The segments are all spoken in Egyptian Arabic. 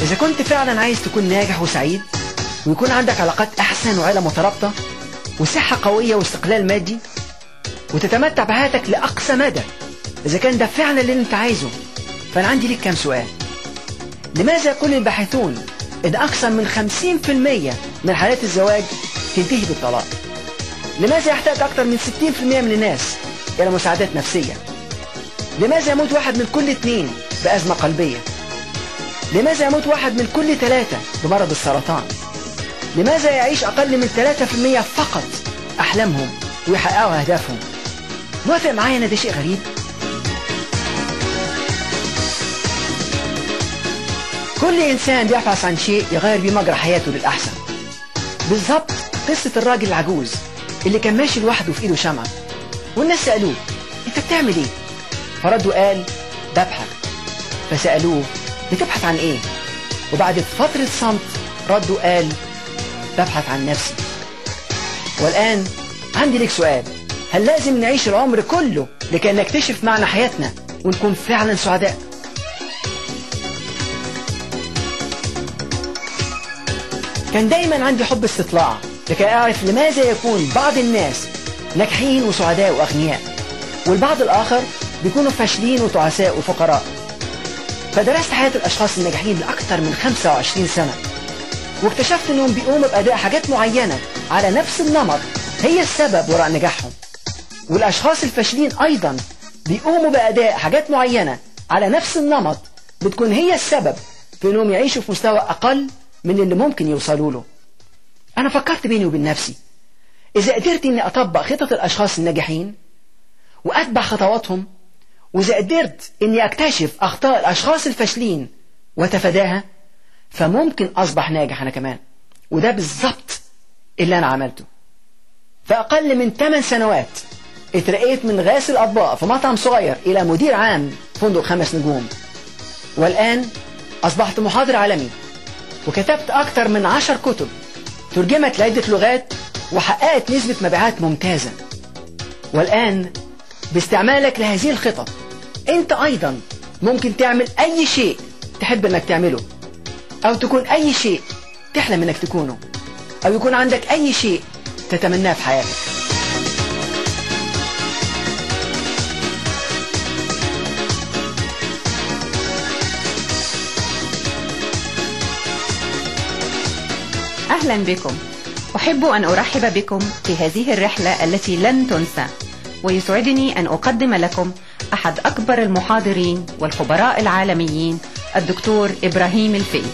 إذا كنت فعلا عايز تكون ناجح وسعيد ويكون عندك علاقات أحسن وعيلة مترابطة وصحة قوية واستقلال مادي وتتمتع بحياتك لأقصى مدى إذا كان ده فعلا اللي أنت عايزه فأنا عندي ليك كام سؤال لماذا يقول الباحثون إن أكثر من 50% من حالات الزواج تنتهي بالطلاق لماذا يحتاج أكثر من 60% من الناس إلى مساعدات نفسية لماذا يموت واحد من كل اثنين بأزمة قلبية لماذا يموت واحد من كل ثلاثة بمرض السرطان لماذا يعيش أقل من 3% فقط أحلامهم ويحققوا أهدافهم موافق معايا أن ده شيء غريب كل إنسان بيبحث عن شيء يغير بيه مجرى حياته للأحسن بالظبط قصة الراجل العجوز اللي كان ماشي لوحده في إيده شمعة والناس سألوه أنت بتعمل إيه؟ فرد وقال ببحث فسألوه بتبحث عن إيه؟ وبعد فترة صمت رد وقال ببحث عن نفسي والآن عندي لك سؤال هل لازم نعيش العمر كله لكي نكتشف معنى حياتنا ونكون فعلا سعداء؟ كان دايما عندي حب استطلاع لكي أعرف لماذا يكون بعض الناس ناجحين وسعداء وأغنياء والبعض الآخر بيكونوا فاشلين وتعساء وفقراء فدرست حياة الأشخاص الناجحين لأكثر من 25 سنة واكتشفت أنهم بيقوموا بأداء حاجات معينة على نفس النمط هي السبب وراء نجاحهم والأشخاص الفاشلين أيضا بيقوموا بأداء حاجات معينة على نفس النمط بتكون هي السبب في أنهم يعيشوا في مستوى أقل من اللي ممكن يوصلوا له أنا فكرت بيني وبين نفسي إذا قدرت إني أطبق خطط الأشخاص الناجحين وأتبع خطواتهم وإذا قدرت إني أكتشف أخطاء الأشخاص الفاشلين وتفاداها فممكن أصبح ناجح أنا كمان وده بالظبط اللي أنا عملته في أقل من 8 سنوات اترقيت من غاسل أطباق في مطعم صغير إلى مدير عام فندق خمس نجوم والآن أصبحت محاضر عالمي وكتبت أكثر من عشر كتب ترجمت لعدة لغات وحققت نسبة مبيعات ممتازة والآن باستعمالك لهذه الخطط أنت أيضا ممكن تعمل أي شيء تحب أنك تعمله أو تكون أي شيء تحلم أنك تكونه أو يكون عندك أي شيء تتمناه في حياتك أهلا بكم أحب أن أرحب بكم في هذه الرحلة التي لن تنسى ويسعدني أن أقدم لكم أحد أكبر المحاضرين والخبراء العالميين الدكتور إبراهيم الفقي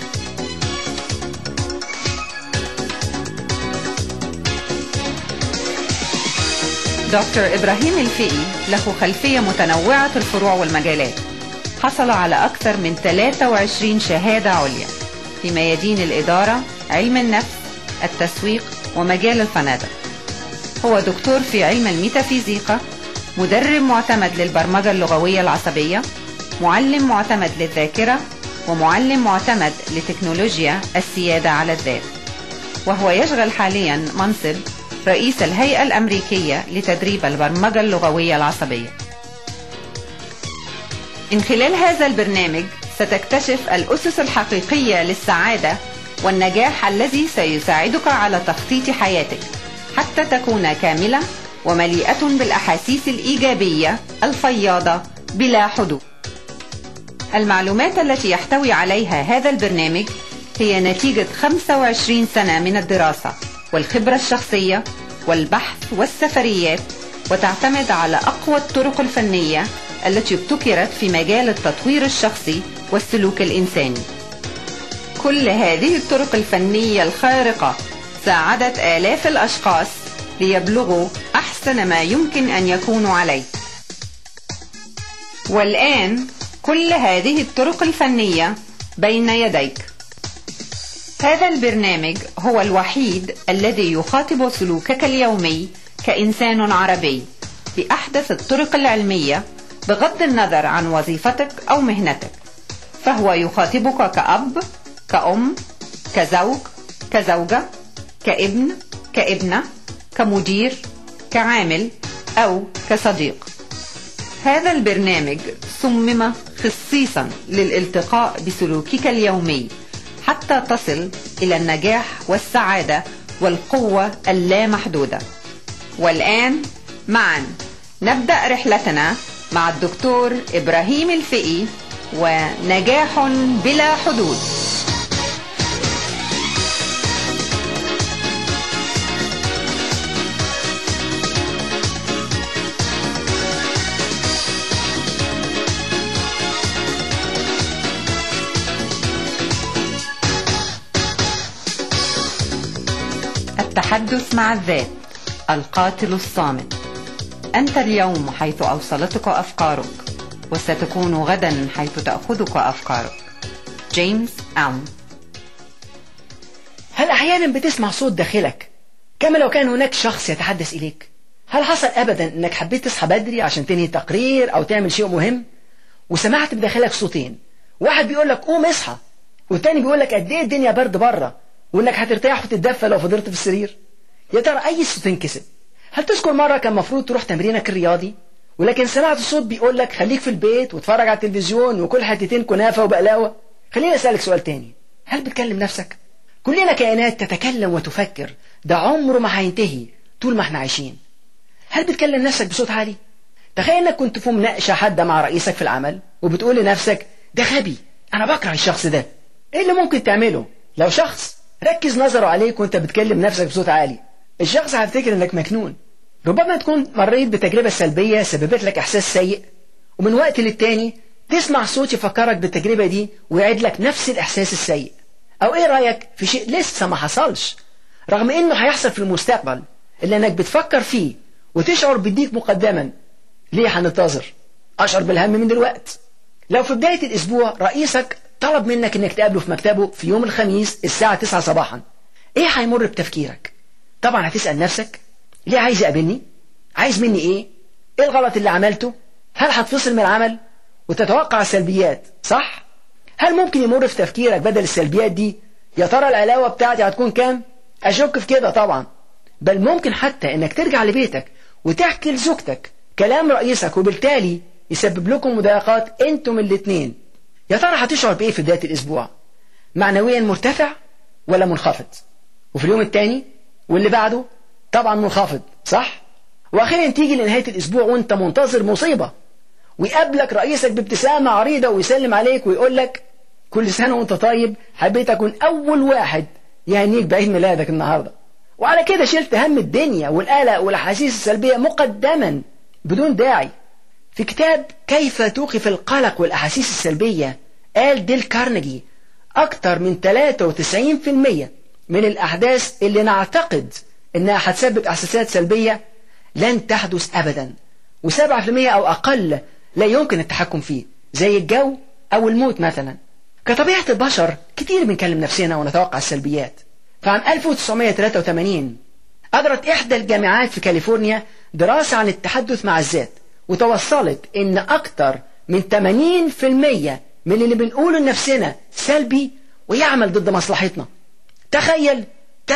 دكتور إبراهيم الفقي له خلفية متنوعة الفروع والمجالات حصل على أكثر من 23 شهادة عليا في ميادين الإدارة علم النفس التسويق ومجال الفنادق هو دكتور في علم الميتافيزيقا مدرب معتمد للبرمجة اللغوية العصبية معلم معتمد للذاكرة ومعلم معتمد لتكنولوجيا السيادة على الذات وهو يشغل حاليا منصب رئيس الهيئة الأمريكية لتدريب البرمجة اللغوية العصبية من خلال هذا البرنامج ستكتشف الأسس الحقيقية للسعادة والنجاح الذي سيساعدك على تخطيط حياتك حتى تكون كاملة ومليئة بالأحاسيس الإيجابية الفياضة بلا حدود المعلومات التي يحتوي عليها هذا البرنامج هي نتيجة 25 سنة من الدراسة والخبرة الشخصية والبحث والسفريات وتعتمد على أقوى الطرق الفنية التي ابتكرت في مجال التطوير الشخصي والسلوك الإنساني كل هذه الطرق الفنية الخارقة ساعدت آلاف الأشخاص ليبلغوا أحسن ما يمكن أن يكونوا عليه والآن كل هذه الطرق الفنية بين يديك هذا البرنامج هو الوحيد الذي يخاطب سلوكك اليومي كإنسان عربي بأحدث الطرق العلمية بغض النظر عن وظيفتك أو مهنتك فهو يخاطبك كأب كأم كزوج كزوجة كابن كابنة كمدير كعامل أو كصديق هذا البرنامج صمم خصيصا للالتقاء بسلوكك اليومي حتى تصل إلى النجاح والسعادة والقوة اللامحدودة والآن معا نبدأ رحلتنا مع الدكتور إبراهيم الفقي ونجاح بلا حدود التحدث مع الذات القاتل الصامت أنت اليوم حيث أوصلتك أفكارك وستكون غدا حيث تأخذك أفكارك جيمس ألم هل أحيانا بتسمع صوت داخلك كما لو كان هناك شخص يتحدث إليك هل حصل أبدا أنك حبيت تصحى بدري عشان تنهي تقرير أو تعمل شيء مهم وسمعت بداخلك صوتين واحد بيقول لك قوم اصحى والتاني بيقول لك قد ايه الدنيا برد بره وانك هترتاح وتتدفى لو فضلت في السرير يا ترى اي صوتين كسب هل تذكر مره كان المفروض تروح تمرينك الرياضي ولكن سمعت صوت بيقول لك خليك في البيت واتفرج على التلفزيون وكل حتتين كنافه وبقلاوه خليني اسالك سؤال تاني هل بتكلم نفسك كلنا كائنات تتكلم وتفكر ده عمره ما هينتهي طول ما احنا عايشين هل بتكلم نفسك بصوت عالي تخيل انك كنت في مناقشه حاده مع رئيسك في العمل وبتقول لنفسك ده غبي انا بكره الشخص ده ايه اللي ممكن تعمله لو شخص ركز نظره عليك وانت بتكلم نفسك بصوت عالي الشخص هيفتكر انك مجنون ربما تكون مريت بتجربة سلبية سببت لك احساس سيء ومن وقت للتاني تسمع صوت يفكرك بالتجربة دي ويعيد لك نفس الاحساس السيء او ايه رأيك في شيء لسه ما حصلش رغم انه هيحصل في المستقبل الا انك بتفكر فيه وتشعر بيديك مقدما ليه هننتظر اشعر بالهم من دلوقت لو في بداية الاسبوع رئيسك طلب منك انك تقابله في مكتبه في يوم الخميس الساعة 9 صباحا ايه هيمر بتفكيرك طبعا هتسأل نفسك ليه عايز يقابلني عايز مني ايه ايه الغلط اللي عملته هل هتفصل من العمل وتتوقع السلبيات صح هل ممكن يمر في تفكيرك بدل السلبيات دي يا ترى العلاوة بتاعتي هتكون كام اشك في كده طبعا بل ممكن حتى انك ترجع لبيتك وتحكي لزوجتك كلام رئيسك وبالتالي يسبب لكم مضايقات انتم الاتنين يا ترى هتشعر بايه في بداية الاسبوع معنويا مرتفع ولا منخفض وفي اليوم التاني واللي بعده طبعا منخفض صح واخيرا تيجي لنهاية الاسبوع وانت منتظر مصيبة ويقابلك رئيسك بابتسامة عريضة ويسلم عليك ويقول لك كل سنة وانت طيب حبيت اكون اول واحد يهنيك بعيد ميلادك النهاردة وعلى كده شلت هم الدنيا والقلق والاحاسيس السلبية مقدما بدون داعي في كتاب كيف توقف القلق والاحاسيس السلبية قال ديل كارنيجي اكتر من 93% من الاحداث اللي نعتقد انها هتسبب احساسات سلبية لن تحدث ابدا وسبعة في المية او اقل لا يمكن التحكم فيه زي الجو او الموت مثلا كطبيعة البشر كتير بنكلم نفسنا ونتوقع السلبيات فعام 1983 أجرت إحدى الجامعات في كاليفورنيا دراسة عن التحدث مع الذات وتوصلت إن أكتر من 80% من اللي بنقوله لنفسنا سلبي ويعمل ضد مصلحتنا تخيل 80%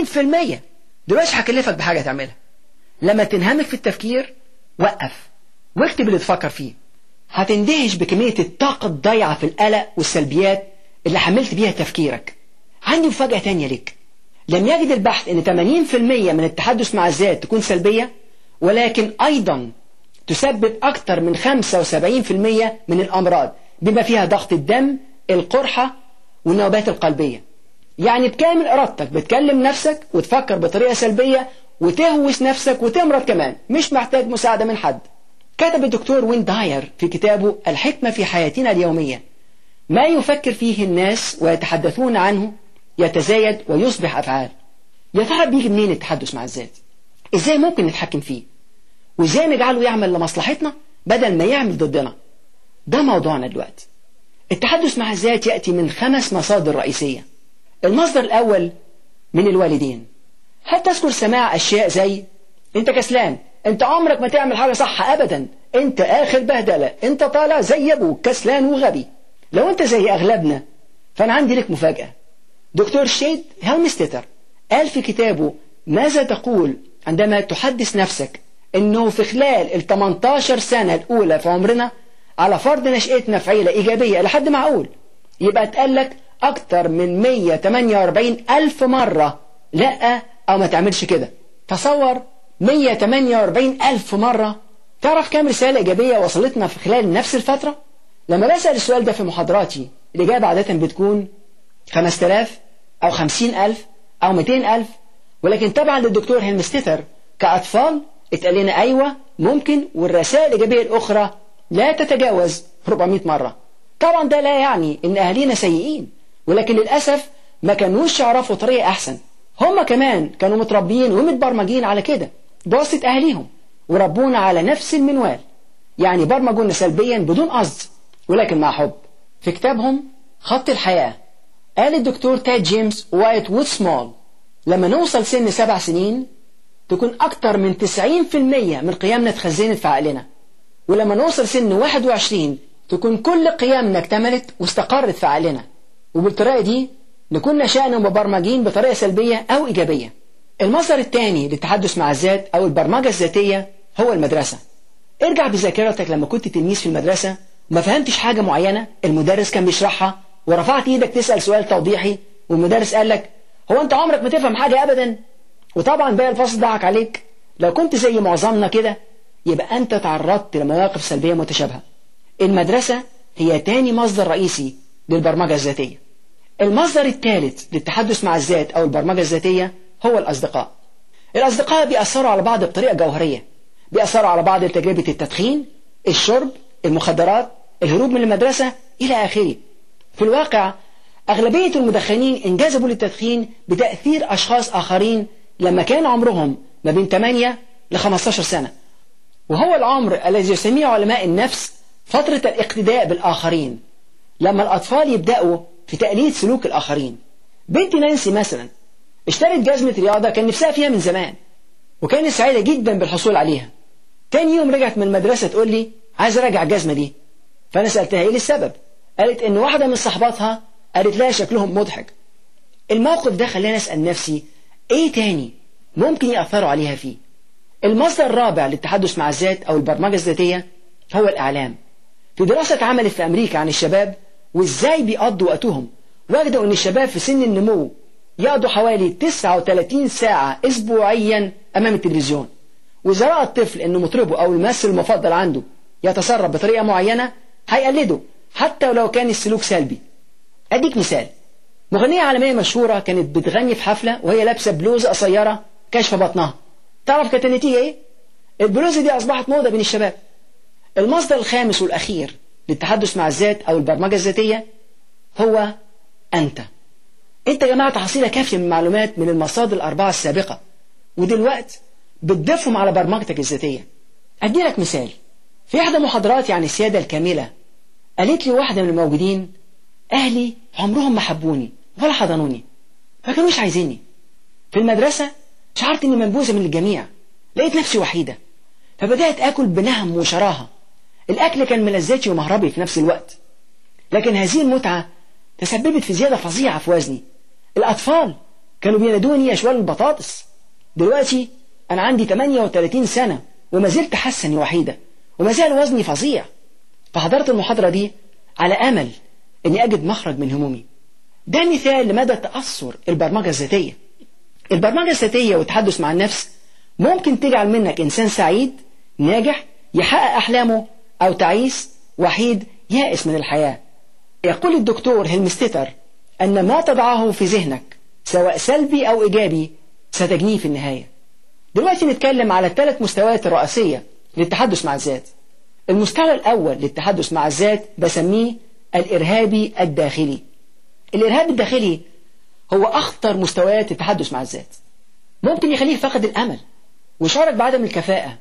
دلوقتي هكلفك بحاجة تعملها لما تنهمك في التفكير وقف واكتب اللي تفكر فيه هتندهش بكمية الطاقة الضايعة في القلق والسلبيات اللي حملت بيها تفكيرك عندي مفاجأة تانية ليك لم يجد البحث ان 80% من التحدث مع الذات تكون سلبية ولكن ايضا تسبب اكثر من 75% من الامراض بما فيها ضغط الدم القرحة والنوبات القلبية يعني بكامل ارادتك بتكلم نفسك وتفكر بطريقة سلبية وتهوس نفسك وتمرض كمان مش محتاج مساعدة من حد كتب الدكتور وين داير في كتابه الحكمة في حياتنا اليومية ما يفكر فيه الناس ويتحدثون عنه يتزايد ويصبح أفعال يا ترى بيجي منين التحدث مع الذات ازاي ممكن نتحكم فيه وازاي نجعله يعمل لمصلحتنا بدل ما يعمل ضدنا ده موضوعنا دلوقتي التحدث مع الذات يأتي من خمس مصادر رئيسية المصدر الأول من الوالدين هل تذكر سماع أشياء زي انت كسلان انت عمرك ما تعمل حاجة صح أبدا انت آخر بهدلة انت طالع زي أبوك كسلان وغبي لو انت زي أغلبنا فأنا عندي لك مفاجأة دكتور شيد هيلمستيتر قال في كتابه ماذا تقول عندما تحدث نفسك انه في خلال ال 18 سنة الأولى في عمرنا على فرض نشأتنا في عيلة إيجابية لحد معقول يبقى اتقال لك أكتر من 148 ألف مرة لا أو ما تعملش كده تصور 148 ألف مرة تعرف كام رسالة إيجابية وصلتنا في خلال نفس الفترة؟ لما بسأل السؤال ده في محاضراتي الإجابة عادة بتكون 5000 أو 50000 أو 200000 ولكن طبعا للدكتور هيلمستيتر كأطفال اتقال لنا أيوة ممكن والرسائل الإيجابية الأخرى لا تتجاوز 400 مرة طبعا ده لا يعني إن أهالينا سيئين ولكن للأسف ما كانوش يعرفوا طريقة أحسن هم كمان كانوا متربيين ومتبرمجين على كده بواسطة أهاليهم وربونا على نفس المنوال يعني برمجونا سلبيا بدون قصد ولكن مع حب في كتابهم خط الحياة قال الدكتور تاد جيمس وايت وود سمول لما نوصل سن سبع سنين تكون أكتر من 90% من قيمنا اتخزنت في عقلنا ولما نوصل سن 21 تكون كل قيمنا اكتملت واستقرت في عقلنا وبالطريقة دي نكون نشأنا مبرمجين بطريقة سلبية أو إيجابية المصدر الثاني للتحدث مع الذات أو البرمجة الذاتية هو المدرسة ارجع بذاكرتك لما كنت تلميذ في المدرسة وما فهمتش حاجة معينة المدرس كان بيشرحها ورفعت ايدك تسأل سؤال توضيحي والمدرس قال لك هو انت عمرك ما تفهم حاجة ابدا وطبعا باقي الفصل ضحك عليك لو كنت زي معظمنا كده يبقى انت تعرضت لمواقف سلبية متشابهة المدرسة هي تاني مصدر رئيسي للبرمجة الذاتية المصدر الثالث للتحدث مع الذات أو البرمجة الذاتية هو الأصدقاء الأصدقاء بيأثروا على بعض بطريقة جوهرية بيأثروا على بعض لتجربة التدخين الشرب المخدرات الهروب من المدرسة إلى آخره في الواقع أغلبية المدخنين انجذبوا للتدخين بتأثير أشخاص آخرين لما كان عمرهم ما بين 8 ل 15 سنة وهو العمر الذي يسميه علماء النفس فترة الاقتداء بالآخرين لما الأطفال يبدأوا في تقليد سلوك الآخرين بنت نانسي مثلا اشترت جزمة رياضة كان نفسها فيها من زمان وكانت سعيدة جدا بالحصول عليها تاني يوم رجعت من المدرسة تقول لي عايز أراجع الجزمة دي فأنا سألتها إيه السبب قالت إن واحدة من صحباتها قالت لها شكلهم مضحك الموقف ده خلاني أسأل نفسي إيه تاني ممكن يأثروا عليها فيه المصدر الرابع للتحدث مع الذات أو البرمجة الذاتية هو الإعلام في دراسة اتعملت في أمريكا عن الشباب وإزاي بيقضوا وقتهم وجدوا أن الشباب في سن النمو يقضوا حوالي 39 ساعة أسبوعيا أمام التلفزيون وإذا رأى الطفل أن مطربه أو الممثل المفضل عنده يتصرف بطريقة معينة هيقلده حتى ولو كان السلوك سلبي أديك مثال مغنية عالمية مشهورة كانت بتغني في حفلة وهي لابسة بلوزة قصيرة كاشفة بطنها تعرف كانت النتيجة إيه؟ البلوزة دي أصبحت موضة بين الشباب المصدر الخامس والأخير للتحدث مع الذات أو البرمجة الذاتية هو أنت أنت جمعت حصيلة كافية من المعلومات من المصادر الأربعة السابقة ودلوقت بتضيفهم على برمجتك الذاتية أدي لك مثال في إحدى محاضراتي عن السيادة الكاملة قالت لي واحدة من الموجودين أهلي عمرهم ما حبوني ولا حضنوني ما كانوش عايزيني في المدرسة شعرت إني منبوذة من الجميع لقيت نفسي وحيدة فبدأت آكل بنهم وشراهة الأكل كان ملذاتي ومهربي في نفس الوقت لكن هذه المتعة تسببت في زيادة فظيعة في وزني الأطفال كانوا بينادوني أشوال البطاطس دلوقتي أنا عندي 38 سنة وما زلت حاسة إني وحيدة وما زال وزني فظيع فحضرت المحاضرة دي على أمل إني أجد مخرج من همومي ده مثال لمدى تأثر البرمجة الذاتية البرمجة الذاتية والتحدث مع النفس ممكن تجعل منك إنسان سعيد ناجح يحقق أحلامه أو تعيس وحيد يائس من الحياة يقول الدكتور هيلمستيتر أن ما تضعه في ذهنك سواء سلبي أو إيجابي ستجنيه في النهاية دلوقتي نتكلم على الثلاث مستويات الرئيسية للتحدث مع الذات المستوى الأول للتحدث مع الذات بسميه الإرهابي الداخلي الإرهاب الداخلي هو أخطر مستويات التحدث مع الذات ممكن يخليك فقد الأمل ويشعرك بعدم الكفاءة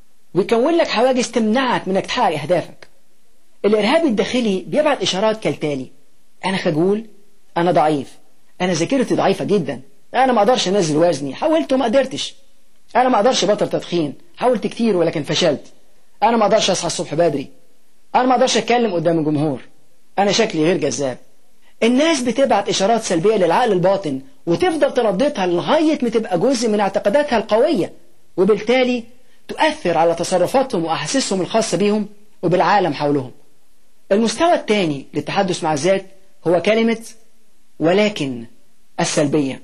ويكون لك حواجز تمنعك من انك تحقق أهدافك الإرهاب الداخلي بيبعت إشارات كالتالي أنا خجول أنا ضعيف أنا ذاكرتي ضعيفة جدا أنا ما أقدرش أنزل وزني حاولت وما قدرتش أنا ما أقدرش بطل تدخين حاولت كتير ولكن فشلت أنا ما أقدرش أصحى الصبح بدري أنا ما أقدرش أتكلم قدام الجمهور أنا شكلي غير جذاب الناس بتبعت إشارات سلبية للعقل الباطن وتفضل ترددها لغاية ما تبقى جزء من اعتقاداتها القوية وبالتالي تؤثر على تصرفاتهم وأحاسيسهم الخاصة بهم وبالعالم حولهم المستوى الثاني للتحدث مع الذات هو كلمة ولكن السلبية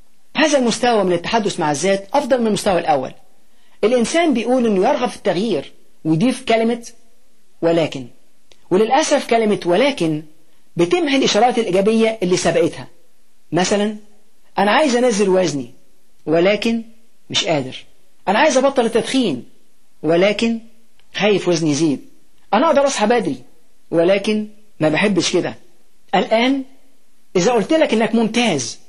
هذا المستوى من التحدث مع الذات أفضل من المستوى الأول الإنسان بيقول إنه يرغب في التغيير ويضيف كلمة ولكن وللأسف كلمة ولكن بتمحي الإشارات الإيجابية اللي سبقتها مثلا أنا عايز أنزل وزني ولكن مش قادر أنا عايز أبطل التدخين ولكن خايف وزني يزيد أنا أقدر أصحى بدري ولكن ما بحبش كده الآن إذا قلت لك إنك ممتاز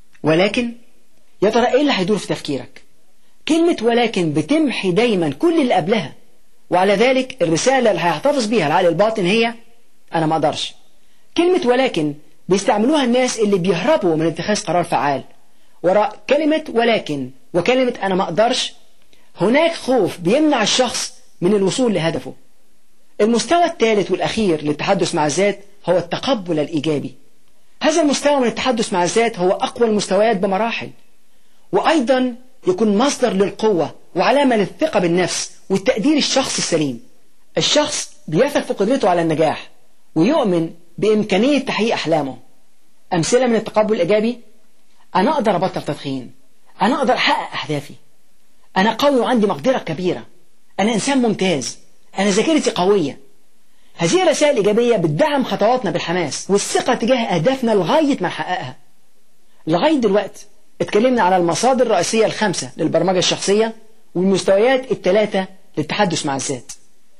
ولكن يا ترى إيه اللي هيدور في تفكيرك كلمة ولكن بتمحي دايما كل اللي قبلها وعلى ذلك الرسالة اللي هيحتفظ بيها العقل الباطن هي أنا ما أقدرش كلمة ولكن بيستعملوها الناس اللي بيهربوا من اتخاذ قرار فعال وراء كلمة ولكن وكلمة أنا ما أقدرش هناك خوف بيمنع الشخص من الوصول لهدفه المستوى الثالث والأخير للتحدث مع الذات هو التقبل الإيجابي هذا المستوى من التحدث مع الذات هو أقوى المستويات بمراحل وأيضا يكون مصدر للقوة وعلامة للثقة بالنفس والتقدير الشخص السليم الشخص بيثق في قدرته على النجاح ويؤمن بإمكانية تحقيق أحلامه أمثلة من التقبل الإيجابي أنا أقدر أبطل تدخين أنا أقدر أحقق أهدافي أنا قوي وعندي مقدرة كبيرة أنا إنسان ممتاز أنا ذاكرتي قوية هذه الرسائل الإيجابية بتدعم خطواتنا بالحماس والثقة تجاه أهدافنا لغاية ما نحققها لغاية دلوقتي اتكلمنا على المصادر الرئيسية الخمسة للبرمجة الشخصية والمستويات الثلاثة للتحدث مع الذات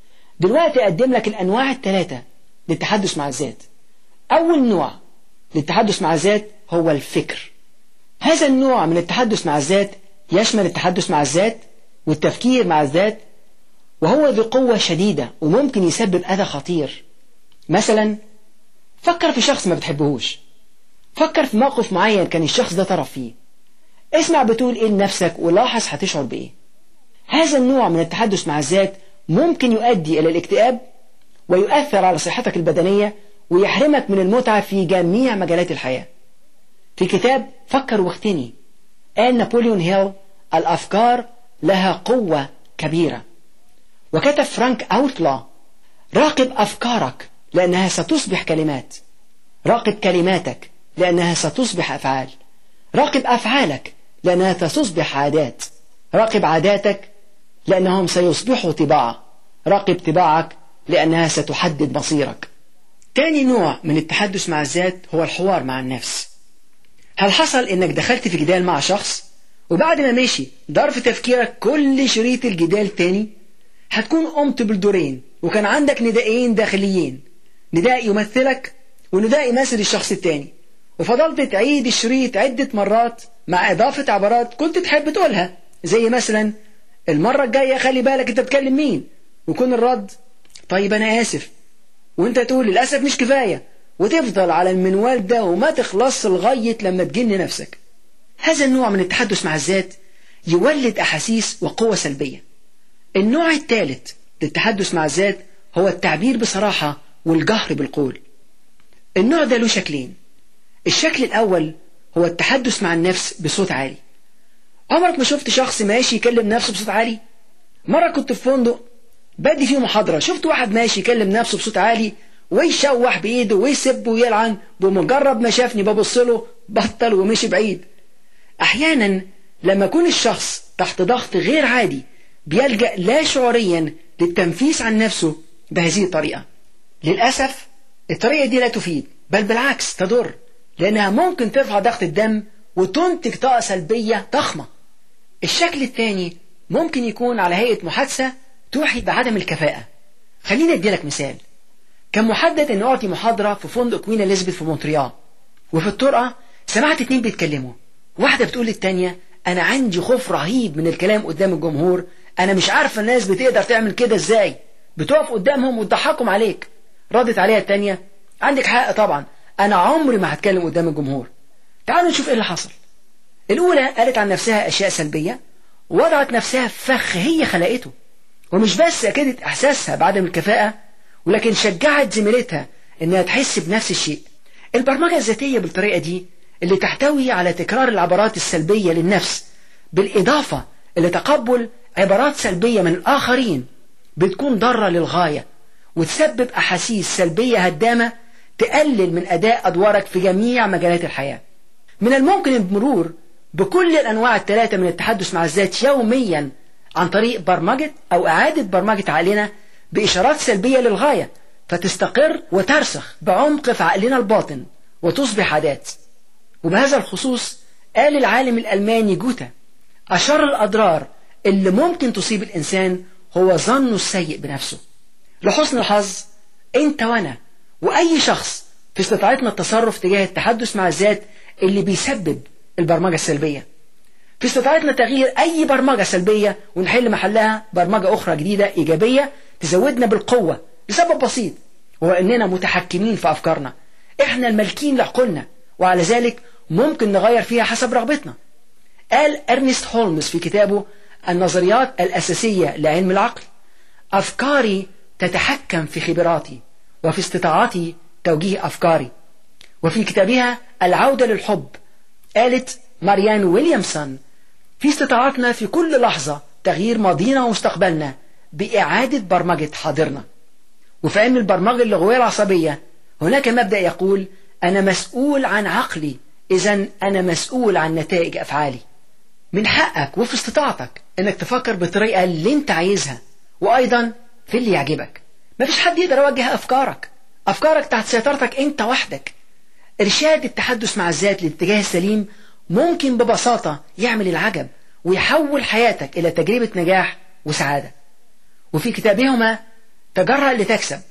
دلوقتي أقدم لك الأنواع الثلاثة للتحدث مع الذات أول نوع للتحدث مع الذات هو الفكر هذا النوع من التحدث مع الذات يشمل التحدث مع الذات والتفكير مع الذات وهو ذو قوة شديدة وممكن يسبب أذى خطير مثلا فكر في شخص ما بتحبهوش فكر في موقف معين كان الشخص ده طرف فيه اسمع بتقول ايه لنفسك ولاحظ هتشعر بايه هذا النوع من التحدث مع الذات ممكن يؤدي إلى الاكتئاب ويؤثر على صحتك البدنية ويحرمك من المتعة في جميع مجالات الحياة في كتاب فكر واختني قال نابليون هيل الأفكار لها قوة كبيرة وكتب فرانك أوتلا راقب أفكارك لأنها ستصبح كلمات راقب كلماتك لأنها ستصبح أفعال راقب أفعالك لأنها ستصبح عادات راقب عاداتك لأنهم سيصبحوا طباع راقب طباعك لأنها ستحدد مصيرك تاني نوع من التحدث مع الذات هو الحوار مع النفس هل حصل انك دخلت في جدال مع شخص وبعد ما مشي دار في تفكيرك كل شريط الجدال تاني هتكون قمت بالدورين وكان عندك ندائين داخليين نداء يمثلك ونداء يمثل الشخص التاني وفضلت تعيد الشريط عدة مرات مع إضافة عبارات كنت تحب تقولها زي مثلا المرة الجاية خلي بالك انت بتكلم مين ويكون الرد طيب أنا آسف وانت تقول للأسف مش كفاية وتفضل على المنوال ده وما تخلص لغاية لما تجن نفسك هذا النوع من التحدث مع الذات يولد أحاسيس وقوة سلبية النوع الثالث للتحدث مع الذات هو التعبير بصراحة والجهر بالقول النوع ده له شكلين الشكل الأول هو التحدث مع النفس بصوت عالي عمرك ما شفت شخص ماشي يكلم نفسه بصوت عالي مرة كنت في فندق بدي فيه محاضرة شفت واحد ماشي يكلم نفسه بصوت عالي ويشوح بإيده ويسب ويلعن بمجرد ما شافني ببص له بطل ومشي بعيد أحيانا لما يكون الشخص تحت ضغط غير عادي بيلجأ لا شعوريا للتنفيس عن نفسه بهذه الطريقة للأسف الطريقة دي لا تفيد بل بالعكس تضر لأنها ممكن ترفع ضغط الدم وتنتج طاقة سلبية ضخمة الشكل الثاني ممكن يكون على هيئة محادثة توحي بعدم الكفاءة خليني أديلك مثال كان محدد أن أعطي محاضرة في فندق كوين إليزابيث في مونتريال وفي الطرقة سمعت اتنين بيتكلموا واحدة بتقول للتانية أنا عندي خوف رهيب من الكلام قدام الجمهور أنا مش عارفة الناس بتقدر تعمل كده إزاي بتقف قدامهم وتضحكهم عليك ردت عليها التانية عندك حق طبعا أنا عمري ما هتكلم قدام الجمهور تعالوا نشوف إيه اللي حصل الأولى قالت عن نفسها أشياء سلبية وضعت نفسها في فخ هي خلقته ومش بس أكدت إحساسها بعدم الكفاءة ولكن شجعت زميلتها إنها تحس بنفس الشيء البرمجة الذاتية بالطريقة دي اللي تحتوي على تكرار العبارات السلبية للنفس بالإضافة إلى تقبل عبارات سلبية من الآخرين بتكون ضارة للغاية وتسبب أحاسيس سلبية هدامة تقلل من أداء أدوارك في جميع مجالات الحياة من الممكن المرور بكل الأنواع الثلاثة من التحدث مع الذات يوميا عن طريق برمجة أو إعادة برمجة عقلنا بإشارات سلبية للغاية فتستقر وترسخ بعمق في عقلنا الباطن وتصبح عادات وبهذا الخصوص قال العالم الألماني جوتا أشر الأضرار اللي ممكن تصيب الإنسان هو ظنه السيء بنفسه لحسن الحظ أنت وأنا وأي شخص في استطاعتنا التصرف تجاه التحدث مع الذات اللي بيسبب البرمجة السلبية في استطاعتنا تغيير أي برمجة سلبية ونحل محلها برمجة أخرى جديدة إيجابية تزودنا بالقوة لسبب بسيط وهو أننا متحكمين في أفكارنا إحنا المالكين لعقولنا وعلى ذلك ممكن نغير فيها حسب رغبتنا قال أرنست هولمز في كتابه النظريات الأساسية لعلم العقل أفكاري تتحكم في خبراتي وفي استطاعتي توجيه أفكاري وفي كتابها العودة للحب قالت ماريان ويليامسون في استطاعتنا في كل لحظة تغيير ماضينا ومستقبلنا بإعادة برمجة حاضرنا وفي علم البرمجة اللغوية العصبية هناك مبدأ يقول أنا مسؤول عن عقلي إذا أنا مسؤول عن نتائج أفعالي من حقك وفي استطاعتك أنك تفكر بالطريقة اللي أنت عايزها وأيضا في اللي يعجبك مفيش حد يقدر يوجه أفكارك أفكارك تحت سيطرتك أنت وحدك إرشاد التحدث مع الذات للاتجاه السليم ممكن ببساطة يعمل العجب ويحول حياتك إلى تجربة نجاح وسعادة وفي كتابهما تجرأ لتكسب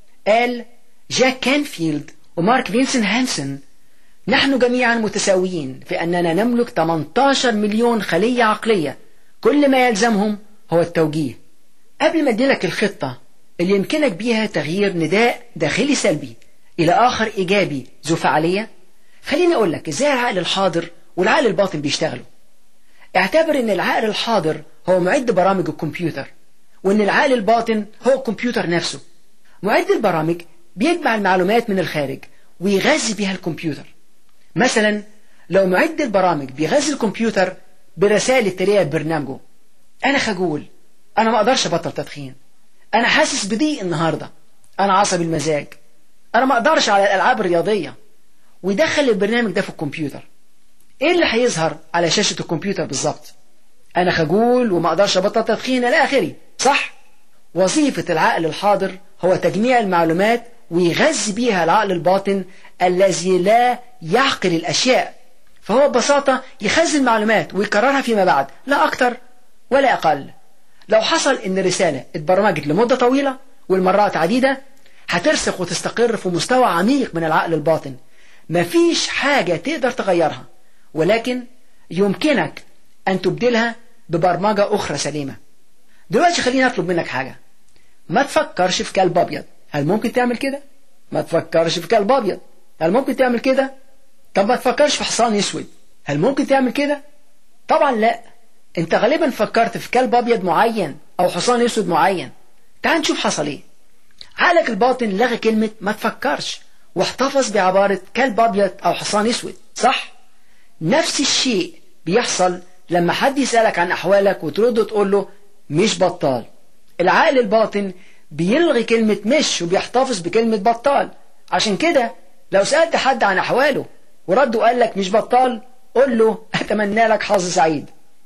قال جاك كانفيلد ومارك فينسن هانسن نحن جميعا متساويين في أننا نملك 18 مليون خلية عقلية كل ما يلزمهم هو التوجيه قبل ما اديلك الخطة اللي يمكنك بيها تغيير نداء داخلي سلبي إلى آخر إيجابي ذو فعالية خليني أقول لك إزاي العقل الحاضر والعقل الباطن بيشتغلوا اعتبر إن العقل الحاضر هو معد برامج الكمبيوتر وإن العقل الباطن هو الكمبيوتر نفسه معد البرامج بيجمع المعلومات من الخارج ويغذي بيها الكمبيوتر مثلا لو معد البرامج بيغذي الكمبيوتر برسائل التالية برنامجه أنا خجول أنا ما أقدرش أبطل تدخين أنا حاسس بضيق النهاردة أنا عصبي المزاج أنا ما أقدرش على الألعاب الرياضية ويدخل البرنامج ده في الكمبيوتر إيه اللي هيظهر على شاشة الكمبيوتر بالظبط أنا خجول وما أقدرش أبطل تدخين إلى آخره صح وظيفة العقل الحاضر هو تجميع المعلومات ويغذي بيها العقل الباطن الذي لا يعقل الأشياء فهو ببساطة يخزن معلومات ويكررها فيما بعد لا أكتر ولا أقل لو حصل إن رسالة اتبرمجت لمدة طويلة والمرات عديدة هترسخ وتستقر في مستوى عميق من العقل الباطن مفيش حاجة تقدر تغيرها ولكن يمكنك أن تبدلها ببرمجة أخرى سليمة دلوقتي خليني أطلب منك حاجة ما تفكرش في كلب أبيض هل ممكن تعمل كده؟ ما تفكرش في كلب أبيض هل ممكن تعمل كده؟ طب ما تفكرش في حصان أسود هل ممكن تعمل كده؟ طبعا لا انت غالبا فكرت في كلب أبيض معين أو حصان أسود معين تعال نشوف حصل ايه عقلك الباطن لغى كلمة ما تفكرش واحتفظ بعبارة كلب أبيض أو حصان أسود صح؟ نفس الشيء بيحصل لما حد يسألك عن أحوالك وترد تقول له مش بطال العقل الباطن بيلغي كلمة مش وبيحتفظ بكلمة بطال عشان كده لو سألت حد عن أحواله ورد وقال لك مش بطال قول له أتمنى لك حظ سعيد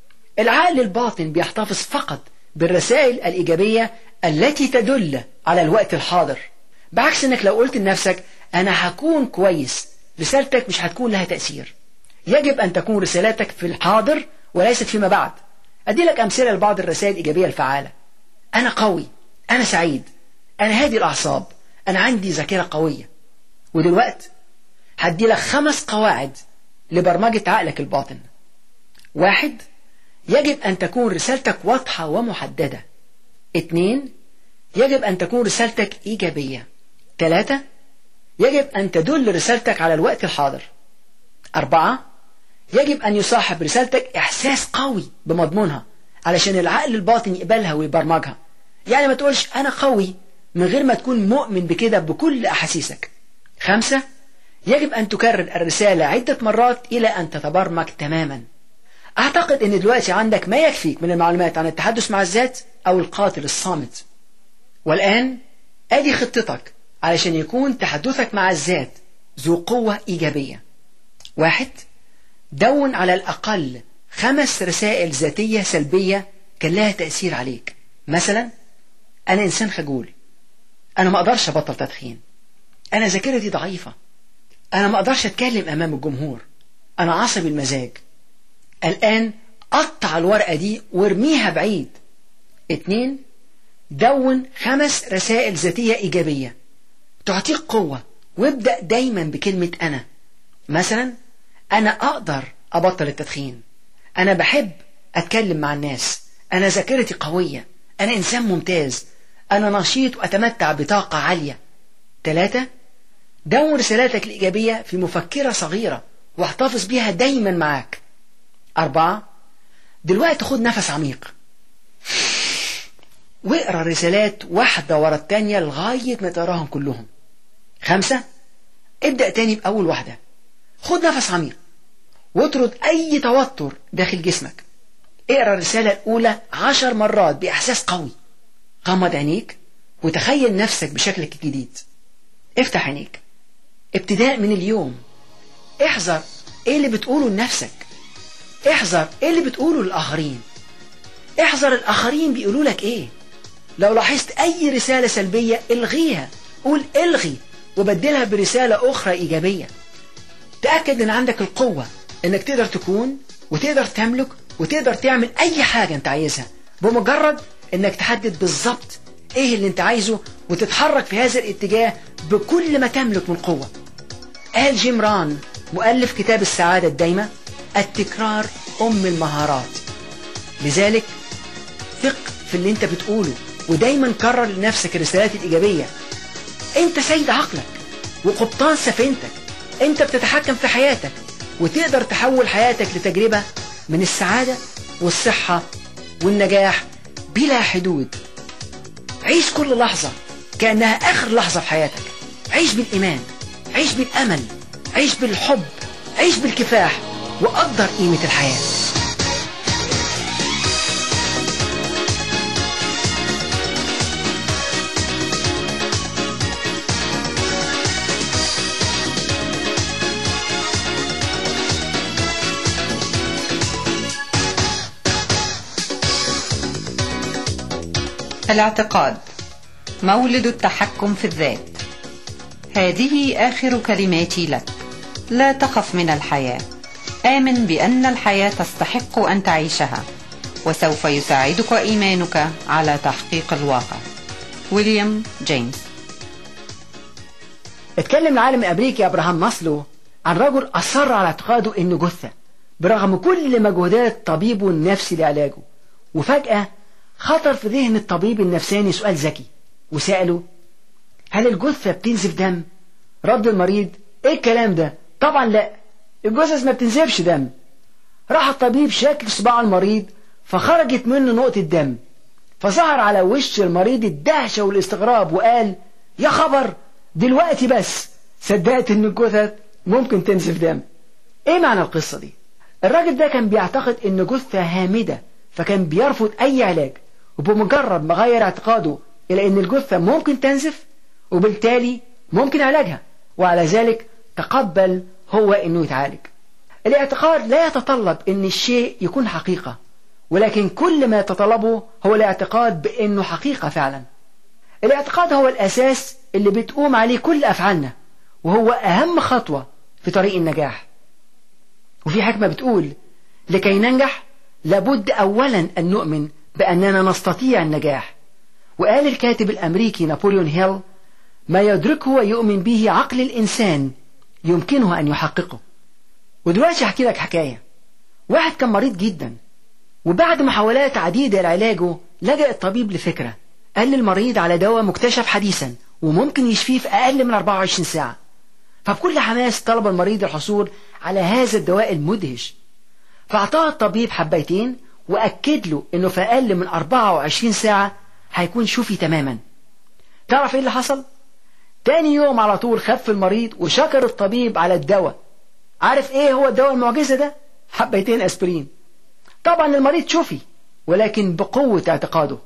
العقل الباطن بيحتفظ فقط بالرسائل الإيجابية التي تدل على الوقت الحاضر بعكس انك لو قلت لنفسك انا هكون كويس رسالتك مش هتكون لها تأثير يجب ان تكون رسالتك في الحاضر وليست فيما بعد ادي لك امثله لبعض الرسائل الايجابيه الفعاله انا قوي انا سعيد انا هادي الاعصاب انا عندي ذاكره قويه ودلوقت هدي لك خمس قواعد لبرمجه عقلك الباطن واحد يجب ان تكون رسالتك واضحه ومحدده اتنين يجب أن تكون رسالتك إيجابية ثلاثة يجب أن تدل رسالتك على الوقت الحاضر أربعة يجب أن يصاحب رسالتك إحساس قوي بمضمونها علشان العقل الباطن يقبلها ويبرمجها يعني ما تقولش أنا قوي من غير ما تكون مؤمن بكده بكل أحاسيسك خمسة يجب أن تكرر الرسالة عدة مرات إلى أن تتبرمج تماما أعتقد أن دلوقتي عندك ما يكفيك من المعلومات عن التحدث مع الذات أو القاتل الصامت والآن أدي خطتك علشان يكون تحدثك مع الذات ذو قوة إيجابية واحد دون على الأقل خمس رسائل ذاتية سلبية كان لها تأثير عليك مثلا أنا إنسان خجول أنا ما أقدرش أبطل تدخين أنا ذاكرتي ضعيفة أنا ما أقدرش أتكلم أمام الجمهور أنا عصبي المزاج الآن قطع الورقة دي وارميها بعيد اتنين دون خمس رسائل ذاتية إيجابية تعطيك قوة وابدأ دايما بكلمة أنا مثلا أنا أقدر أبطل التدخين أنا بحب أتكلم مع الناس أنا ذاكرتي قوية أنا إنسان ممتاز أنا نشيط وأتمتع بطاقة عالية ثلاثة دون رسالاتك الإيجابية في مفكرة صغيرة واحتفظ بيها دايما معاك أربعة دلوقتي خد نفس عميق واقرا رسالات واحدة ورا التانية لغاية ما تقراهم كلهم خمسة ابدأ تاني بأول واحدة خد نفس عميق واطرد أي توتر داخل جسمك اقرا الرسالة الأولى عشر مرات بإحساس قوي غمض عينيك وتخيل نفسك بشكلك الجديد افتح عينيك ابتداء من اليوم احذر ايه اللي بتقوله لنفسك احذر ايه اللي بتقوله للآخرين احذر الآخرين بيقولوا لك ايه لو لاحظت أي رسالة سلبية الغيها قول الغي وبدلها برسالة أخرى إيجابية تأكد أن عندك القوة أنك تقدر تكون وتقدر تملك وتقدر تعمل أي حاجة أنت عايزها بمجرد أنك تحدد بالظبط إيه اللي أنت عايزه وتتحرك في هذا الاتجاه بكل ما تملك من قوة قال جيم ران مؤلف كتاب السعادة الدايمة التكرار أم المهارات لذلك ثق في اللي أنت بتقوله ودايما كرر لنفسك الرسالات الإيجابية أنت سيد عقلك وقبطان سفينتك أنت بتتحكم في حياتك وتقدر تحول حياتك لتجربة من السعادة والصحة والنجاح بلا حدود عيش كل لحظة كأنها آخر لحظة في حياتك عيش بالإيمان عيش بالأمل عيش بالحب عيش بالكفاح وقدر قيمة الحياة الاعتقاد مولد التحكم في الذات هذه آخر كلماتي لك لا تخف من الحياة آمن بأن الحياة تستحق أن تعيشها وسوف يساعدك إيمانك على تحقيق الواقع ويليام جيمس اتكلم العالم الأمريكي أبراهام ماسلو عن رجل أصر على اعتقاده إنه جثة برغم كل مجهودات طبيبه النفسي لعلاجه وفجأة خطر في ذهن الطبيب النفساني سؤال ذكي وسأله هل الجثة بتنزف دم؟ رد المريض ايه الكلام ده؟ طبعا لا الجثث ما بتنزفش دم راح الطبيب شاك في صباع المريض فخرجت منه نقطة دم فظهر على وش المريض الدهشة والاستغراب وقال يا خبر دلوقتي بس صدقت ان الجثث ممكن تنزف دم ايه معنى القصة دي الراجل ده كان بيعتقد ان جثة هامدة فكان بيرفض اي علاج وبمجرد ما غير اعتقاده الى ان الجثة ممكن تنزف وبالتالي ممكن علاجها وعلى ذلك تقبل هو انه يتعالج الاعتقاد لا يتطلب ان الشيء يكون حقيقة ولكن كل ما يتطلبه هو الاعتقاد بانه حقيقة فعلا الاعتقاد هو الاساس اللي بتقوم عليه كل افعالنا وهو اهم خطوة في طريق النجاح وفي حكمة بتقول لكي ننجح لابد اولا ان نؤمن باننا نستطيع النجاح وقال الكاتب الامريكي نابليون هيل ما يدركه ويؤمن به عقل الانسان يمكنه ان يحققه ودلوقتي احكي لك حكايه واحد كان مريض جدا وبعد محاولات عديده لعلاجه لجأ الطبيب لفكره قال للمريض على دواء مكتشف حديثا وممكن يشفيه في اقل من 24 ساعه فبكل حماس طلب المريض الحصول على هذا الدواء المدهش فأعطاه الطبيب حبيتين وأكد له إنه في أقل من 24 ساعة هيكون شفي تماما تعرف إيه اللي حصل؟ تاني يوم على طول خف المريض وشكر الطبيب على الدواء عارف إيه هو الدواء المعجزة ده؟ حبيتين أسبرين طبعا المريض شفي ولكن بقوة اعتقاده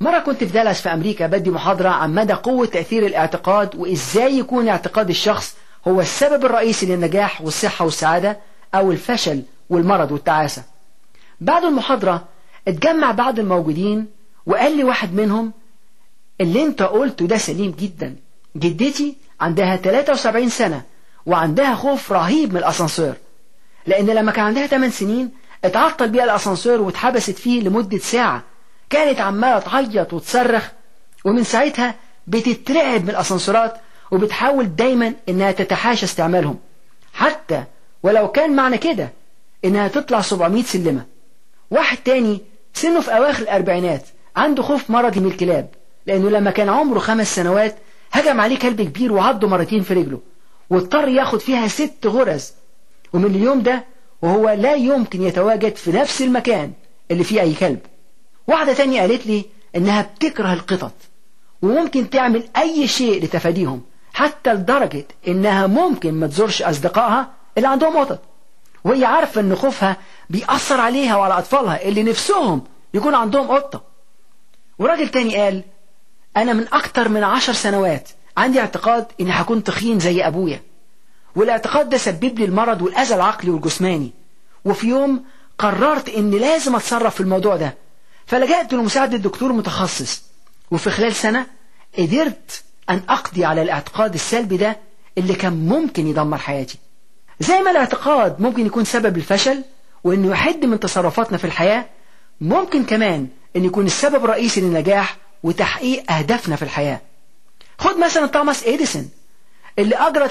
مرة كنت في دالاس في أمريكا بدي محاضرة عن مدى قوة تأثير الاعتقاد وإزاي يكون اعتقاد الشخص هو السبب الرئيسي للنجاح والصحة والسعادة أو الفشل والمرض والتعاسة بعد المحاضرة اتجمع بعض الموجودين وقال لي واحد منهم اللي انت قلته ده سليم جدا جدتي عندها 73 سنة وعندها خوف رهيب من الأسانسير لأن لما كان عندها 8 سنين اتعطل بيها الأسانسير واتحبست فيه لمدة ساعة كانت عمالة تعيط وتصرخ ومن ساعتها بتترعب من الأسانسيرات وبتحاول دايما إنها تتحاشى استعمالهم حتى ولو كان معنى كده إنها تطلع 700 سلمة واحد تاني سنه في أواخر الأربعينات عنده خوف مرضي من الكلاب لأنه لما كان عمره خمس سنوات هجم عليه كلب كبير وعضه مرتين في رجله واضطر ياخد فيها ست غرز ومن اليوم ده وهو لا يمكن يتواجد في نفس المكان اللي فيه أي كلب واحدة تانية قالت لي إنها بتكره القطط وممكن تعمل أي شيء لتفاديهم حتى لدرجة إنها ممكن ما تزورش أصدقائها اللي عندهم قطط وهي عارفة إن خوفها بيأثر عليها وعلى أطفالها اللي نفسهم يكون عندهم قطة وراجل تاني قال أنا من أكتر من عشر سنوات عندي اعتقاد إني هكون تخين زي أبويا والاعتقاد ده سبب لي المرض والأذى العقلي والجسماني وفي يوم قررت إني لازم أتصرف في الموضوع ده فلجأت لمساعدة دكتور متخصص وفي خلال سنة قدرت أن أقضي على الاعتقاد السلبي ده اللي كان ممكن يدمر حياتي زي ما الاعتقاد ممكن يكون سبب الفشل وإنه يحد من تصرفاتنا في الحياة ممكن كمان أن يكون السبب الرئيسي للنجاح وتحقيق أهدافنا في الحياة خد مثلا توماس إديسون اللي أجرى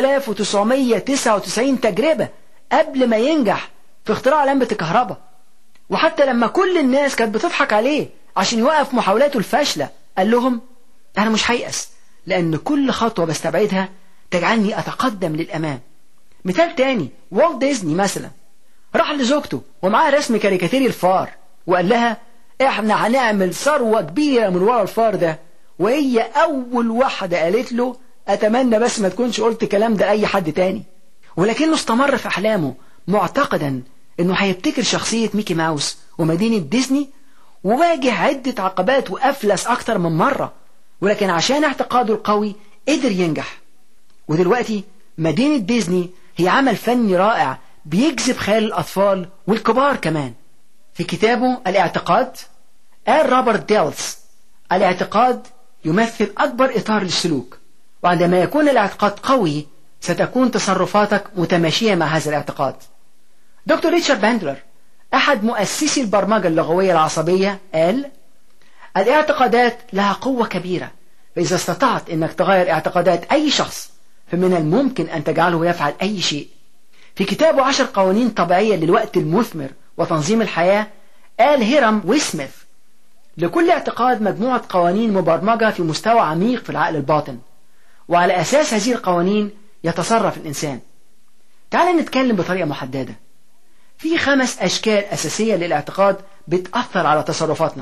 9999 تجربة قبل ما ينجح في اختراع لمبة الكهرباء وحتى لما كل الناس كانت بتضحك عليه عشان يوقف محاولاته الفاشلة قال لهم أنا مش هيأس لأن كل خطوة بستبعدها تجعلني أتقدم للأمام مثال تاني والت ديزني مثلا راح لزوجته ومعاه رسم كاريكاتيري الفار وقال لها احنا هنعمل ثروة كبيرة من ورا الفار ده وهي أول واحدة قالت له أتمنى بس ما تكونش قلت كلام ده أي حد تاني ولكنه استمر في أحلامه معتقدا أنه هيبتكر شخصية ميكي ماوس ومدينة ديزني وواجه عدة عقبات وأفلس أكتر من مرة ولكن عشان اعتقاده القوي قدر ينجح ودلوقتي مدينة ديزني هي عمل فني رائع بيجذب خيال الأطفال والكبار كمان في كتابه الاعتقاد قال روبرت ديلز الاعتقاد يمثل أكبر إطار للسلوك وعندما يكون الاعتقاد قوي ستكون تصرفاتك متماشية مع هذا الاعتقاد دكتور ريتشارد باندلر أحد مؤسسي البرمجة اللغوية العصبية قال الاعتقادات لها قوة كبيرة فإذا استطعت أنك تغير اعتقادات أي شخص فمن الممكن أن تجعله يفعل أي شيء في كتابه عشر قوانين طبيعية للوقت المثمر وتنظيم الحياة قال هيرام ويسميث لكل اعتقاد مجموعة قوانين مبرمجة في مستوى عميق في العقل الباطن وعلى أساس هذه القوانين يتصرف الإنسان تعال نتكلم بطريقة محددة في خمس أشكال أساسية للاعتقاد بتأثر على تصرفاتنا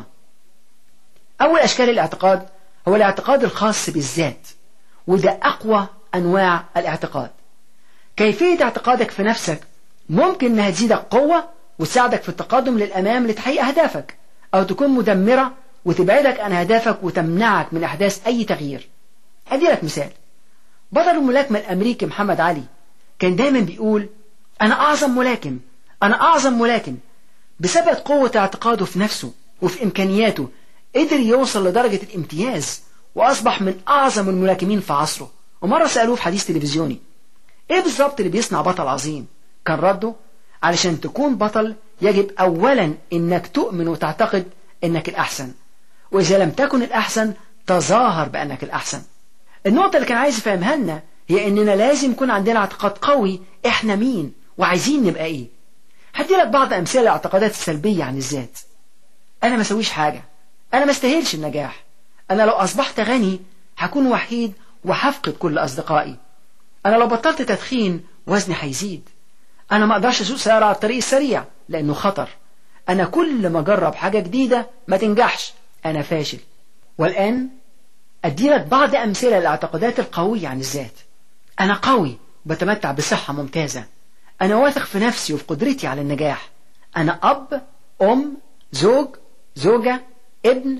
أول أشكال الاعتقاد هو الاعتقاد الخاص بالذات وده أقوى أنواع الاعتقاد كيفية اعتقادك في نفسك ممكن أنها تزيدك قوة وتساعدك في التقدم للأمام لتحقيق أهدافك أو تكون مدمرة وتبعدك عن أهدافك وتمنعك من أحداث أي تغيير أدي لك مثال بطل الملاكمة الأمريكي محمد علي كان دايما بيقول أنا أعظم ملاكم أنا أعظم ملاكم بسبب قوة اعتقاده في نفسه وفي إمكانياته قدر يوصل لدرجة الامتياز وأصبح من أعظم الملاكمين في عصره ومرة سألوه في حديث تلفزيوني إيه بالظبط اللي بيصنع بطل عظيم كان رده علشان تكون بطل يجب أولا إنك تؤمن وتعتقد إنك الأحسن وإذا لم تكن الأحسن تظاهر بأنك الأحسن النقطة اللي كان عايز يفهمها لنا هي إننا لازم يكون عندنا اعتقاد قوي إحنا مين وعايزين نبقى إيه هدي لك بعض أمثلة الاعتقادات السلبية عن الذات أنا ما سويش حاجة أنا ما استاهلش النجاح أنا لو أصبحت غني هكون وحيد وهفقد كل أصدقائي أنا لو بطلت تدخين وزني هيزيد أنا ما أقدرش أسوق سيارة على الطريق السريع لأنه خطر أنا كل ما أجرب حاجة جديدة ما تنجحش أنا فاشل والآن أدي لك بعض أمثلة للاعتقادات القوية عن الذات أنا قوي وبتمتع بصحة ممتازة أنا واثق في نفسي وفي قدرتي على النجاح أنا أب أم زوج زوجة ابن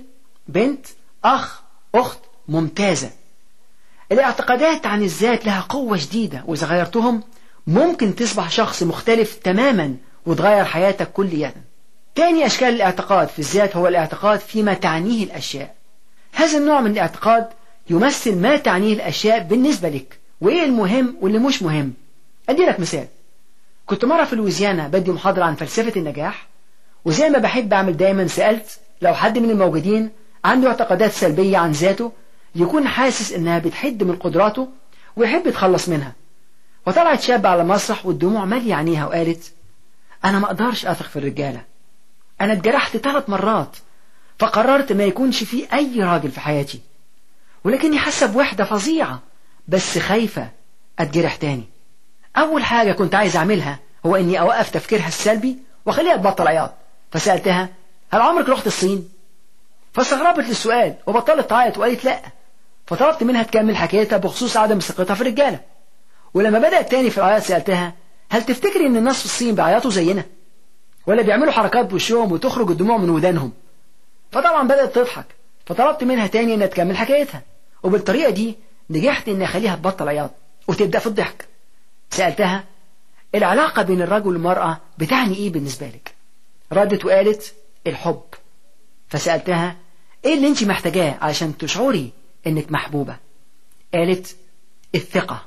بنت أخ أخت ممتازة الاعتقادات عن الذات لها قوة شديدة وإذا غيرتهم ممكن تصبح شخص مختلف تماما وتغير حياتك كليا تاني أشكال الاعتقاد في الذات هو الاعتقاد فيما تعنيه الأشياء هذا النوع من الاعتقاد يمثل ما تعنيه الأشياء بالنسبة لك وإيه المهم واللي مش مهم أدي لك مثال كنت مرة في لويزيانا بدي محاضرة عن فلسفة النجاح وزي ما بحب أعمل دايما سألت لو حد من الموجودين عنده اعتقادات سلبية عن ذاته يكون حاسس إنها بتحد من قدراته ويحب يتخلص منها وطلعت شابة على المسرح والدموع مالية عينيها وقالت أنا ما أقدرش أثق في الرجالة أنا اتجرحت ثلاث مرات فقررت ما يكونش في أي راجل في حياتي ولكني حاسة بوحدة فظيعة بس خايفة أتجرح تاني أول حاجة كنت عايز أعملها هو إني أوقف تفكيرها السلبي وأخليها تبطل عياط فسألتها هل عمرك رحت الصين؟ فاستغربت للسؤال وبطلت تعيط وقالت لأ فطلبت منها تكمل حكايتها بخصوص عدم ثقتها في الرجالة ولما بدأت تاني في العياط سألتها هل تفتكري إن الناس في الصين بيعيطوا زينا؟ ولا بيعملوا حركات بوشهم وتخرج الدموع من ودانهم؟ فطبعا بدأت تضحك فطلبت منها تاني إنها تكمل حكايتها وبالطريقة دي نجحت إني أخليها تبطل عياط وتبدأ في الضحك سألتها العلاقة بين الرجل والمرأة بتعني إيه بالنسبة لك ردت وقالت الحب فسألتها إيه اللي أنت محتاجاه علشان تشعري إنك محبوبة قالت الثقة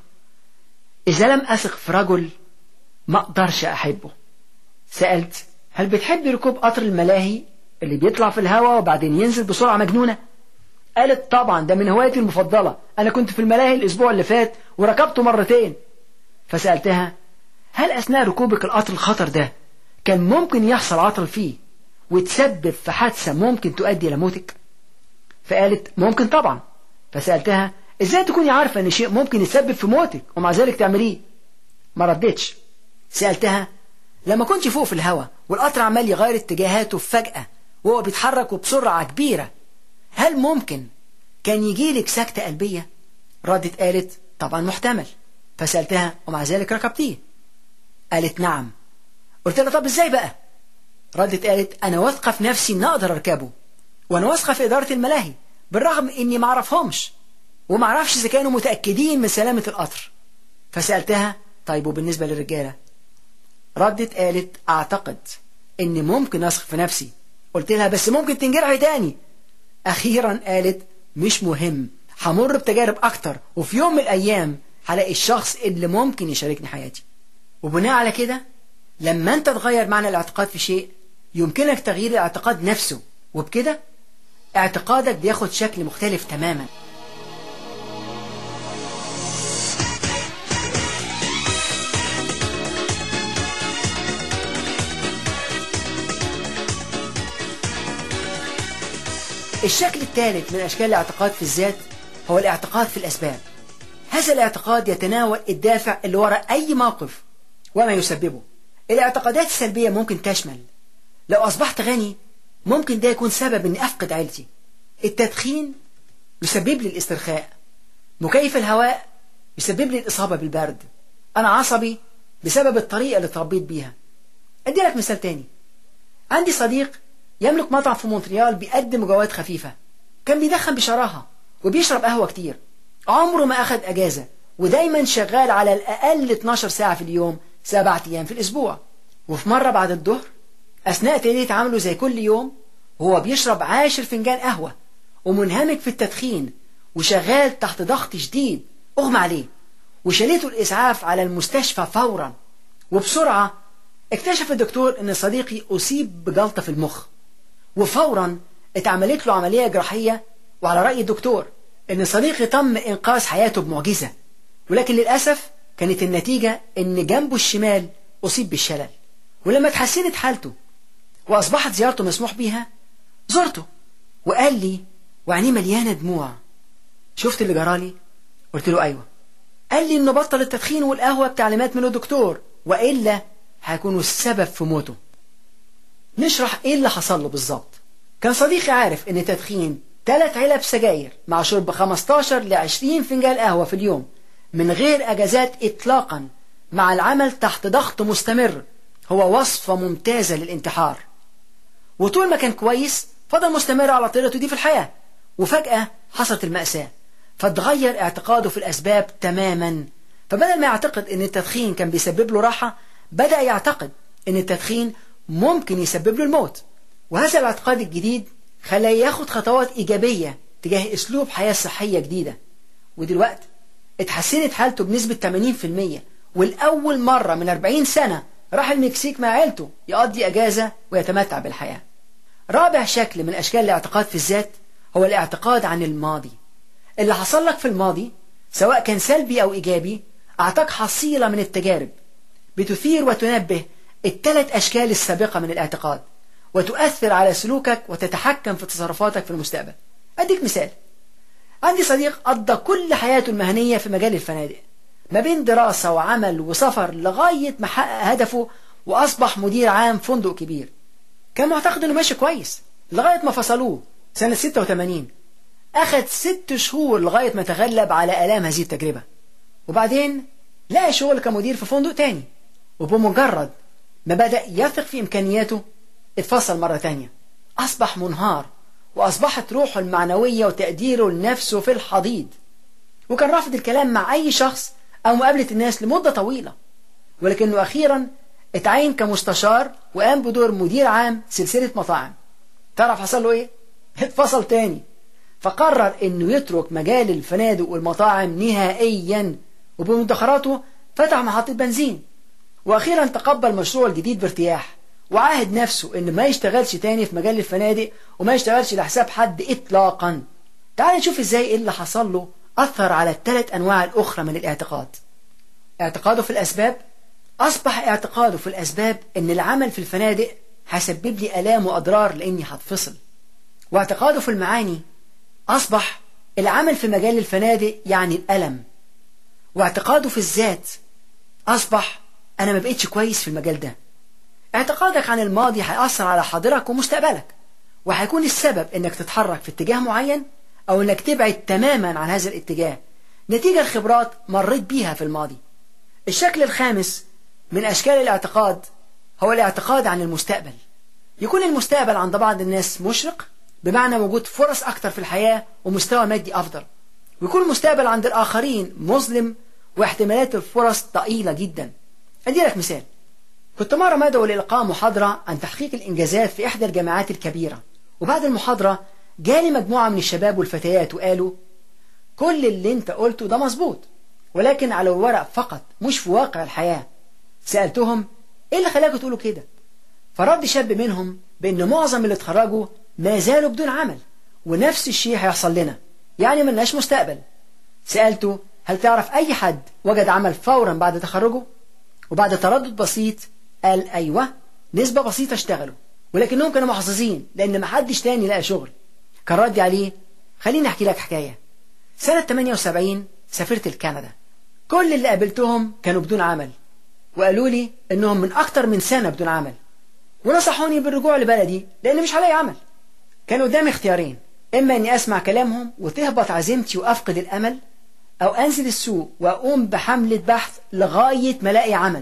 إذا لم أثق في رجل ما أقدرش أحبه سألت هل بتحبي ركوب قطر الملاهي اللي بيطلع في الهواء وبعدين ينزل بسرعة مجنونة قالت طبعا ده من هوايتي المفضلة أنا كنت في الملاهي الأسبوع اللي فات وركبته مرتين فسألتها هل أثناء ركوبك القطر الخطر ده كان ممكن يحصل عطل فيه وتسبب في حادثة ممكن تؤدي إلى موتك فقالت ممكن طبعا فسألتها ازاي تكوني عارفة ان شيء ممكن يسبب في موتك ومع ذلك تعمليه ما ردتش سألتها لما كنت فوق في الهواء والقطر عمال يغير اتجاهاته فجأة وهو بيتحرك بسرعة كبيرة هل ممكن كان يجيلك سكتة قلبية ردت قالت طبعا محتمل فسألتها ومع ذلك ركبتيه قالت نعم قلت لها طب ازاي بقى ردت قالت انا واثقة في نفسي ان اقدر اركبه وانا واثقة في ادارة الملاهي بالرغم اني ما اعرفهمش وما اعرفش اذا كانوا متأكدين من سلامة القطر فسألتها طيب وبالنسبة للرجالة ردت قالت اعتقد اني ممكن اثق في نفسي قلت لها بس ممكن تنجرحي تاني اخيرا قالت مش مهم همر بتجارب اكتر وفي يوم من الايام هلاقي الشخص اللي ممكن يشاركني حياتي وبناء على كده لما انت تغير معنى الاعتقاد في شيء يمكنك تغيير الاعتقاد نفسه وبكده اعتقادك بياخد شكل مختلف تماما الشكل الثالث من أشكال الاعتقاد في الذات هو الاعتقاد في الأسباب هذا الاعتقاد يتناول الدافع اللي وراء أي موقف وما يسببه الاعتقادات السلبية ممكن تشمل لو أصبحت غني ممكن ده يكون سبب أني أفقد عيلتي التدخين يسبب لي الاسترخاء مكيف الهواء يسبب لي الإصابة بالبرد أنا عصبي بسبب الطريقة اللي تربيت بيها أدي لك مثال تاني عندي صديق يملك مطعم في مونتريال بيقدم جواد خفيفة كان بيدخن بشراهة وبيشرب قهوة كتير عمره ما أخد أجازة ودايما شغال على الأقل 12 ساعة في اليوم سبعة أيام في الأسبوع وفي مرة بعد الظهر أثناء تقلية عمله زي كل يوم وهو بيشرب عاشر فنجان قهوة ومنهمك في التدخين وشغال تحت ضغط شديد أغمى عليه وشالته الإسعاف على المستشفى فورا وبسرعة اكتشف الدكتور أن صديقي أصيب بجلطة في المخ وفورا اتعملت له عملية جراحية وعلى رأي الدكتور ان صديقي تم انقاذ حياته بمعجزة ولكن للأسف كانت النتيجة ان جنبه الشمال أصيب بالشلل ولما تحسنت حالته وأصبحت زيارته مسموح بيها زرته وقال لي وعينيه مليانة دموع شفت اللي جرالي قلت له أيوة قال لي انه بطل التدخين والقهوة بتعليمات من الدكتور وإلا هيكونوا السبب في موته نشرح ايه اللي حصل له بالظبط كان صديقي عارف ان تدخين ثلاث علب سجاير مع شرب 15 ل 20 فنجان قهوة في اليوم من غير اجازات اطلاقا مع العمل تحت ضغط مستمر هو وصفة ممتازة للانتحار وطول ما كان كويس فضل مستمر على طريقته دي في الحياة وفجأة حصلت المأساة فتغير اعتقاده في الأسباب تماما فبدل ما يعتقد أن التدخين كان بيسبب له راحة بدأ يعتقد أن التدخين ممكن يسبب له الموت وهذا الاعتقاد الجديد خلاه ياخد خطوات إيجابية تجاه أسلوب حياة صحية جديدة ودلوقتي اتحسنت حالته بنسبة 80% والأول مرة من 40 سنة راح المكسيك مع عيلته يقضي أجازة ويتمتع بالحياة رابع شكل من أشكال الاعتقاد في الذات هو الاعتقاد عن الماضي اللي حصل لك في الماضي سواء كان سلبي أو إيجابي أعطاك حصيلة من التجارب بتثير وتنبه الثلاث أشكال السابقة من الاعتقاد وتؤثر على سلوكك وتتحكم في تصرفاتك في المستقبل أديك مثال عندي صديق قضى كل حياته المهنية في مجال الفنادق ما بين دراسة وعمل وسفر لغاية ما حقق هدفه وأصبح مدير عام فندق كبير كان معتقد أنه ماشي كويس لغاية ما فصلوه سنة 86 أخذ ست شهور لغاية ما تغلب على آلام هذه التجربة وبعدين لقى شغل كمدير في فندق تاني وبمجرد ما بدأ يثق في إمكانياته اتفصل مرة تانية أصبح منهار وأصبحت روحه المعنوية وتقديره لنفسه في الحضيض وكان رافض الكلام مع أي شخص أو مقابلة الناس لمدة طويلة ولكنه أخيرا اتعين كمستشار وقام بدور مدير عام سلسلة مطاعم تعرف حصل له إيه؟ اتفصل تاني فقرر انه يترك مجال الفنادق والمطاعم نهائيا وبمدخراته فتح محطة بنزين واخيرا تقبل مشروعه الجديد بارتياح وعاهد نفسه انه ما يشتغلش تاني في مجال الفنادق وما يشتغلش لحساب حد اطلاقا تعال نشوف ازاي ايه اللي حصل له اثر على الثلاث انواع الاخرى من الاعتقاد اعتقاده في الاسباب اصبح اعتقاده في الاسباب ان العمل في الفنادق هيسبب لي الام واضرار لاني هتفصل واعتقاده في المعاني أصبح العمل في مجال الفنادق يعني الألم واعتقاده في الذات أصبح أنا ما بقيتش كويس في المجال ده اعتقادك عن الماضي هيأثر على حاضرك ومستقبلك وهيكون السبب انك تتحرك في اتجاه معين او انك تبعد تماما عن هذا الاتجاه نتيجة الخبرات مريت بيها في الماضي الشكل الخامس من اشكال الاعتقاد هو الاعتقاد عن المستقبل يكون المستقبل عند بعض الناس مشرق بمعنى وجود فرص أكثر في الحياة ومستوى مادي أفضل ويكون المستقبل عند الآخرين مظلم واحتمالات الفرص ضئيلة جدا أدي لك مثال كنت مرة مدعو لإلقاء محاضرة عن تحقيق الإنجازات في إحدى الجامعات الكبيرة وبعد المحاضرة جالي مجموعة من الشباب والفتيات وقالوا كل اللي انت قلته ده مظبوط ولكن على الورق فقط مش في واقع الحياة سألتهم ايه اللي خلاكوا تقولوا كده فرد شاب منهم بأن معظم اللي اتخرجوا ما زالوا بدون عمل ونفس الشيء هيحصل لنا يعني ملناش مستقبل سألته هل تعرف أي حد وجد عمل فورا بعد تخرجه وبعد تردد بسيط قال أيوة نسبة بسيطة اشتغلوا ولكنهم كانوا محظوظين لأن محدش تاني لقى شغل كان ردي عليه خليني أحكي لك حكاية سنة 78 سافرت لكندا كل اللي قابلتهم كانوا بدون عمل وقالوا لي إنهم من أكتر من سنة بدون عمل ونصحوني بالرجوع لبلدي لأن مش هلاقي عمل كان قدامي اختيارين إما أني أسمع كلامهم وتهبط عزيمتي وأفقد الأمل أو أنزل السوق وأقوم بحملة بحث لغاية ما ألاقي عمل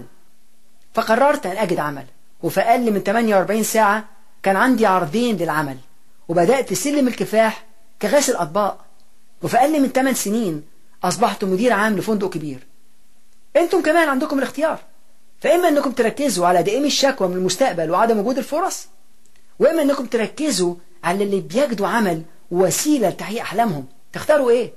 فقررت أن أجد عمل وفي أقل من 48 ساعة كان عندي عرضين للعمل وبدأت سلم الكفاح كغاسل أطباق وفي أقل من 8 سنين أصبحت مدير عام لفندق كبير أنتم كمان عندكم الاختيار فإما أنكم تركزوا على دائم الشكوى من المستقبل وعدم وجود الفرص وإما أنكم تركزوا على اللي بيجدوا عمل وسيلة لتحقيق أحلامهم تختاروا إيه؟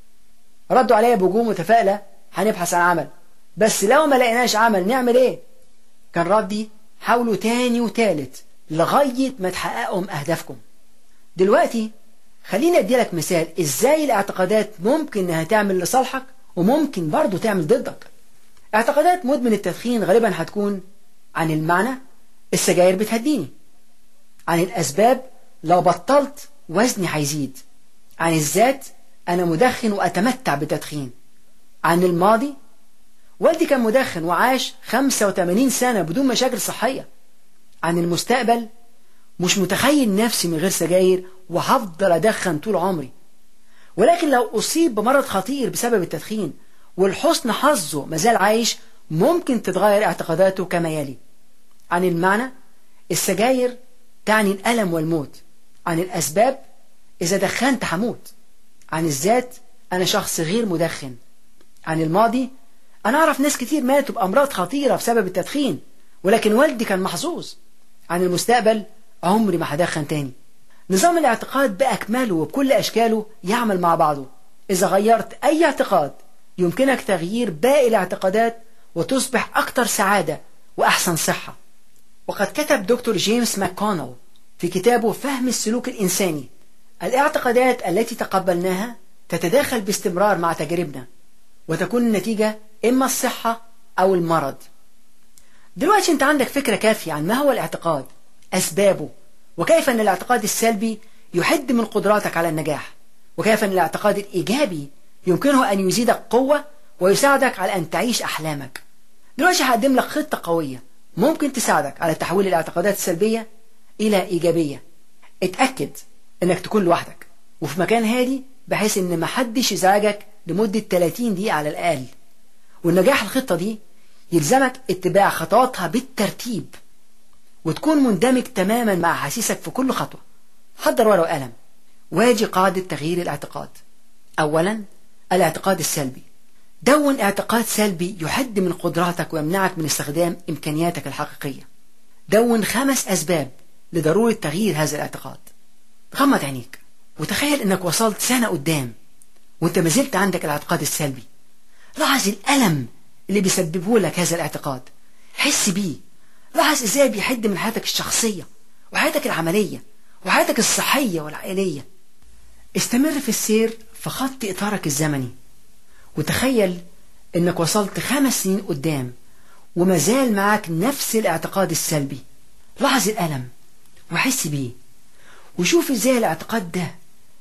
ردوا عليا بوجوه متفائلة هنبحث عن عمل بس لو ما لقيناش عمل نعمل إيه؟ كان ردي حاولوا تاني وتالت لغاية ما تحققوا أهدافكم دلوقتي خليني أدي لك مثال إزاي الاعتقادات ممكن إنها تعمل لصالحك وممكن برضه تعمل ضدك اعتقادات مدمن التدخين غالبا هتكون عن المعنى السجاير بتهديني عن الأسباب لو بطلت وزني هيزيد عن الذات أنا مدخن وأتمتع بالتدخين عن الماضي والدي كان مدخن وعاش 85 سنة بدون مشاكل صحية عن المستقبل مش متخيل نفسي من غير سجاير وهفضل أدخن طول عمري ولكن لو أصيب بمرض خطير بسبب التدخين والحسن حظه مازال عايش ممكن تتغير اعتقاداته كما يلي عن المعنى السجاير تعني الألم والموت عن الأسباب إذا دخنت هموت عن الذات أنا شخص غير مدخن عن الماضي أنا أعرف ناس كتير ماتوا بأمراض خطيرة بسبب التدخين ولكن والدي كان محظوظ عن المستقبل عمري ما هدخن تاني نظام الاعتقاد بأكمله وبكل أشكاله يعمل مع بعضه إذا غيرت أي اعتقاد يمكنك تغيير باقي الاعتقادات وتصبح أكثر سعادة وأحسن صحة وقد كتب دكتور جيمس ماكونل في كتابه فهم السلوك الإنساني الاعتقادات التي تقبلناها تتداخل باستمرار مع تجاربنا وتكون النتيجة إما الصحة أو المرض دلوقتي أنت عندك فكرة كافية عن ما هو الاعتقاد أسبابه وكيف أن الاعتقاد السلبي يحد من قدراتك على النجاح وكيف أن الاعتقاد الإيجابي يمكنه أن يزيدك قوة ويساعدك على أن تعيش أحلامك دلوقتي هقدم لك خطة قوية ممكن تساعدك على تحويل الاعتقادات السلبية إلى إيجابية اتأكد أنك تكون لوحدك وفي مكان هادي بحيث أن محدش يزعجك لمدة 30 دقيقة على الأقل والنجاح الخطة دي يلزمك اتباع خطواتها بالترتيب وتكون مندمج تماما مع أحاسيسك في كل خطوة حضر ورقة وقلم واجي قاعدة تغيير الاعتقاد أولا الاعتقاد السلبي دون اعتقاد سلبي يحد من قدراتك ويمنعك من استخدام إمكانياتك الحقيقية دون خمس أسباب لضرورة تغيير هذا الاعتقاد غمض عينيك وتخيل أنك وصلت سنة قدام وانت ما زلت عندك الاعتقاد السلبي لاحظ الألم اللي بيسببه لك هذا الاعتقاد حس بيه لاحظ ازاي بيحد من حياتك الشخصية وحياتك العملية وحياتك الصحية والعائلية استمر في السير في خط إطارك الزمني وتخيل انك وصلت خمس سنين قدام وما زال معك نفس الاعتقاد السلبي لاحظ الألم وحس بيه وشوف ازاي الاعتقاد ده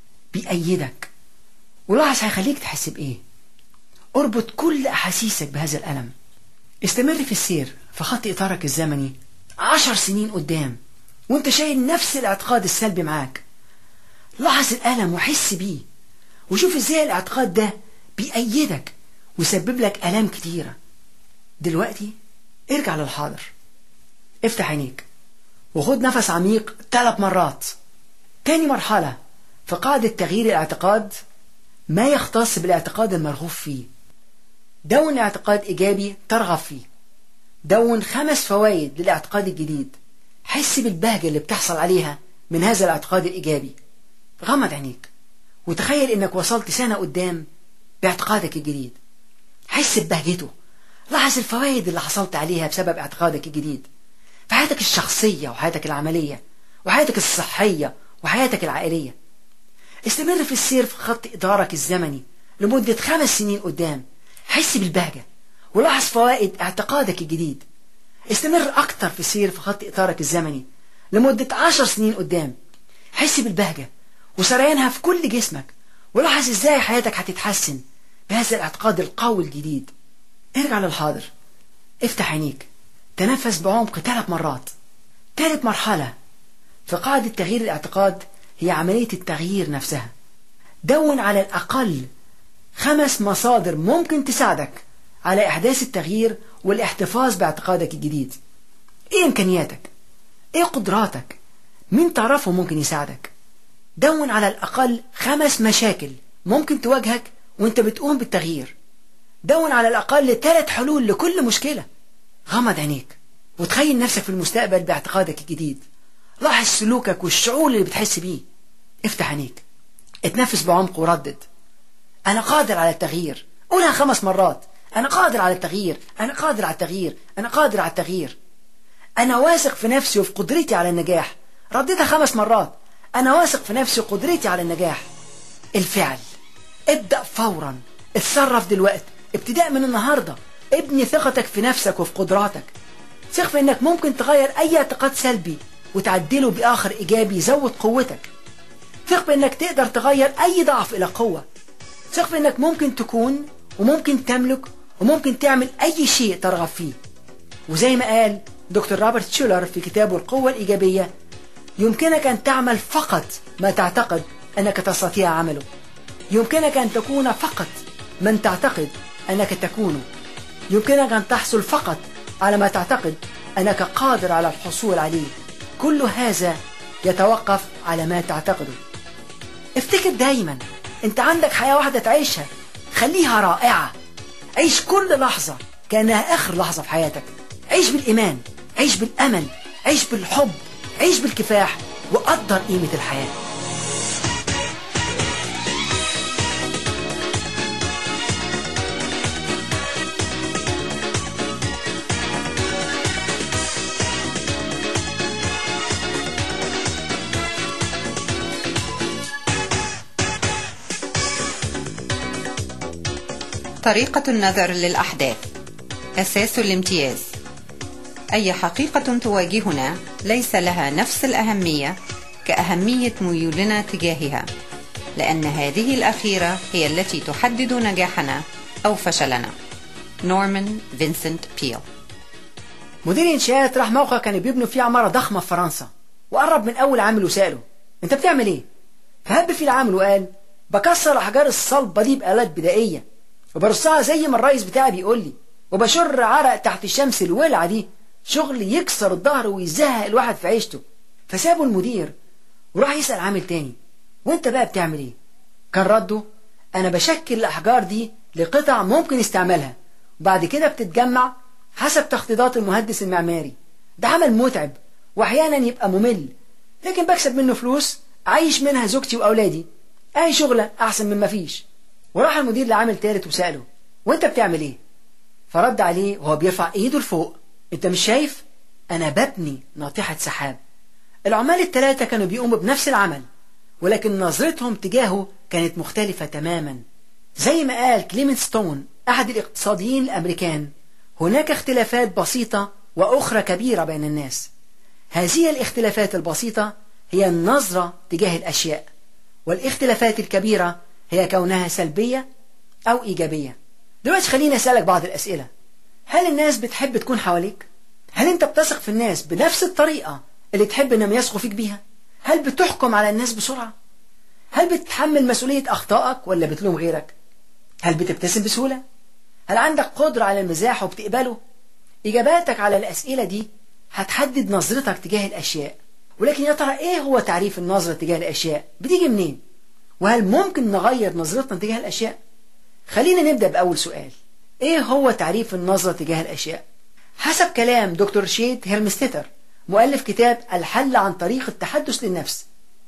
بيأيدك ولاحظ هيخليك تحس بإيه اربط كل أحاسيسك بهذا الألم استمر في السير في خط إطارك الزمني عشر سنين قدام وانت شايل نفس الاعتقاد السلبي معاك لاحظ الألم وحس بيه وشوف ازاي الاعتقاد ده بيأيدك ويسبب لك آلام كتيرة دلوقتي ارجع للحاضر افتح عينيك وخد نفس عميق ثلاث مرات تاني مرحلة في قاعدة تغيير الاعتقاد ما يختص بالاعتقاد المرغوب فيه دون اعتقاد إيجابي ترغب فيه دون خمس فوائد للاعتقاد الجديد حس بالبهجة اللي بتحصل عليها من هذا الاعتقاد الإيجابي غمض عينيك وتخيل إنك وصلت سنة قدام باعتقادك الجديد حس ببهجته لاحظ الفوائد اللي حصلت عليها بسبب اعتقادك الجديد في حياتك الشخصية وحياتك العملية وحياتك الصحية وحياتك العائلية استمر في السير في خط إدارك الزمني لمدة خمس سنين قدام حس بالبهجة ولاحظ فوائد اعتقادك الجديد استمر أكتر في السير في خط إطارك الزمني لمدة عشر سنين قدام حس بالبهجة وسريانها في كل جسمك ولاحظ ازاي حياتك هتتحسن بهذا الاعتقاد القوي الجديد ارجع للحاضر افتح عينيك تنفس بعمق ثلاث مرات ثالث مرحلة في قاعدة تغيير الاعتقاد هي عملية التغيير نفسها دون على الأقل خمس مصادر ممكن تساعدك على إحداث التغيير والاحتفاظ باعتقادك الجديد إيه إمكانياتك؟ إيه قدراتك؟ مين تعرفه ممكن يساعدك؟ دون على الأقل خمس مشاكل ممكن تواجهك وانت بتقوم بالتغيير دون على الأقل ثلاث حلول لكل مشكلة غمض عينيك وتخيل نفسك في المستقبل باعتقادك الجديد لاحظ سلوكك والشعور اللي بتحس بيه افتح عينيك اتنفس بعمق وردد أنا قادر على التغيير قولها خمس مرات أنا قادر على التغيير أنا قادر على التغيير أنا قادر على التغيير أنا واثق في نفسي وفي قدرتي على النجاح رددها خمس مرات أنا واثق في نفسي وقدرتي على النجاح الفعل ابدأ فورا اتصرف دلوقتي ابتداء من النهاردة ابني ثقتك في نفسك وفي قدراتك ثق في انك ممكن تغير اي اعتقاد سلبي وتعدله بآخر ايجابي يزود قوتك ثق بانك تقدر تغير اي ضعف الى قوة ثق في انك ممكن تكون وممكن تملك وممكن تعمل اي شيء ترغب فيه وزي ما قال دكتور روبرت شولر في كتابه القوة الإيجابية يمكنك أن تعمل فقط ما تعتقد أنك تستطيع عمله يمكنك أن تكون فقط من تعتقد أنك تكونه يمكنك أن تحصل فقط على ما تعتقد أنك قادر على الحصول عليه كل هذا يتوقف على ما تعتقده افتكر دايما انت عندك حياة واحدة تعيشها خليها رائعة عيش كل لحظة كأنها آخر لحظة في حياتك عيش بالإيمان عيش بالأمل عيش بالحب عيش بالكفاح وقدر قيمة الحياة طريقة النظر للأحداث أساس الامتياز أي حقيقة تواجهنا ليس لها نفس الأهمية كأهمية ميولنا تجاهها لأن هذه الأخيرة هي التي تحدد نجاحنا أو فشلنا نورمان فينسنت بيل مدير إنشاءات راح موقع كانوا بيبنوا فيه عمارة ضخمة في فرنسا وقرب من أول عامل وسأله أنت بتعمل إيه؟ فهب فيه العامل وقال بكسر أحجار الصلبة دي بآلات بدائية وبرصها زي ما الرئيس بتاعي بيقول لي وبشر عرق تحت الشمس الولعة دي شغل يكسر الظهر ويزهق الواحد في عيشته فسابه المدير وراح يسأل عامل تاني وانت بقى بتعمل ايه كان رده انا بشكل الاحجار دي لقطع ممكن استعمالها وبعد كده بتتجمع حسب تخطيطات المهندس المعماري ده عمل متعب واحيانا يبقى ممل لكن بكسب منه فلوس عايش منها زوجتي واولادي اي شغلة احسن من ما فيش وراح المدير لعامل تالت وسأله وانت بتعمل ايه فرد عليه وهو بيرفع ايده لفوق انت مش شايف انا ببني ناطحة سحاب العمال التلاتة كانوا بيقوموا بنفس العمل ولكن نظرتهم تجاهه كانت مختلفة تماما زي ما قال كليمنت ستون أحد الاقتصاديين الأمريكان هناك اختلافات بسيطة وأخرى كبيرة بين الناس هذه الاختلافات البسيطة هي النظرة تجاه الأشياء والاختلافات الكبيرة هي كونها سلبية أو إيجابية دلوقتي خليني أسألك بعض الأسئلة هل الناس بتحب تكون حواليك؟ هل أنت بتثق في الناس بنفس الطريقة اللي تحب أنهم يثقوا فيك بيها؟ هل بتحكم على الناس بسرعة؟ هل بتتحمل مسؤولية أخطائك ولا بتلوم غيرك؟ هل بتبتسم بسهولة؟ هل عندك قدرة على المزاح وبتقبله؟ إجاباتك على الأسئلة دي هتحدد نظرتك تجاه الأشياء ولكن يا ترى إيه هو تعريف النظرة تجاه الأشياء؟ بتيجي منين؟ وهل ممكن نغير نظرتنا تجاه الأشياء؟ خلينا نبدأ بأول سؤال إيه هو تعريف النظرة تجاه الأشياء؟ حسب كلام دكتور شيد هيرمستيتر مؤلف كتاب الحل عن طريق التحدث للنفس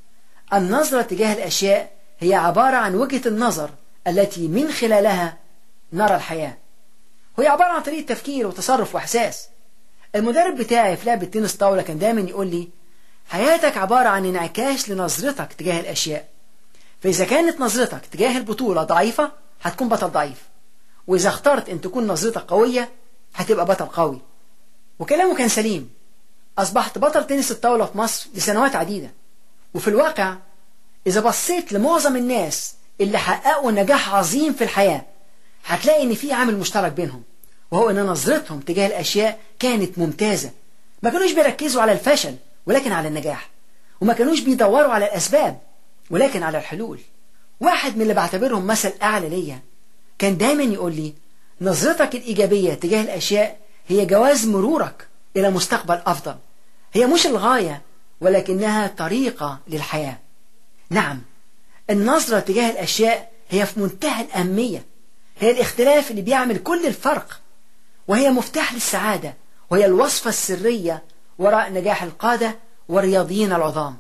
النظرة تجاه الأشياء هي عبارة عن وجهة النظر التي من خلالها نرى الحياة وهي عبارة عن طريقة تفكير وتصرف وإحساس المدرب بتاعي في لعبة تنس طاولة كان دايما يقول لي حياتك عبارة عن انعكاس لنظرتك تجاه الأشياء فإذا كانت نظرتك تجاه البطولة ضعيفة هتكون بطل ضعيف وإذا اخترت أن تكون نظرتك قوية هتبقى بطل قوي وكلامه كان سليم أصبحت بطل تنس الطاولة في مصر لسنوات عديدة وفي الواقع إذا بصيت لمعظم الناس اللي حققوا نجاح عظيم في الحياة هتلاقي إن في عامل مشترك بينهم وهو إن نظرتهم تجاه الأشياء كانت ممتازة ما كانوش بيركزوا على الفشل ولكن على النجاح وما كانوش بيدوروا على الأسباب ولكن على الحلول واحد من اللي بعتبرهم مثل أعلى ليا كان دايما يقول لي نظرتك الإيجابية تجاه الأشياء هي جواز مرورك إلى مستقبل أفضل هي مش الغاية ولكنها طريقة للحياة نعم النظرة تجاه الأشياء هي في منتهى الأهمية هي الاختلاف اللي بيعمل كل الفرق وهي مفتاح للسعادة وهي الوصفة السرية وراء نجاح القادة والرياضيين العظام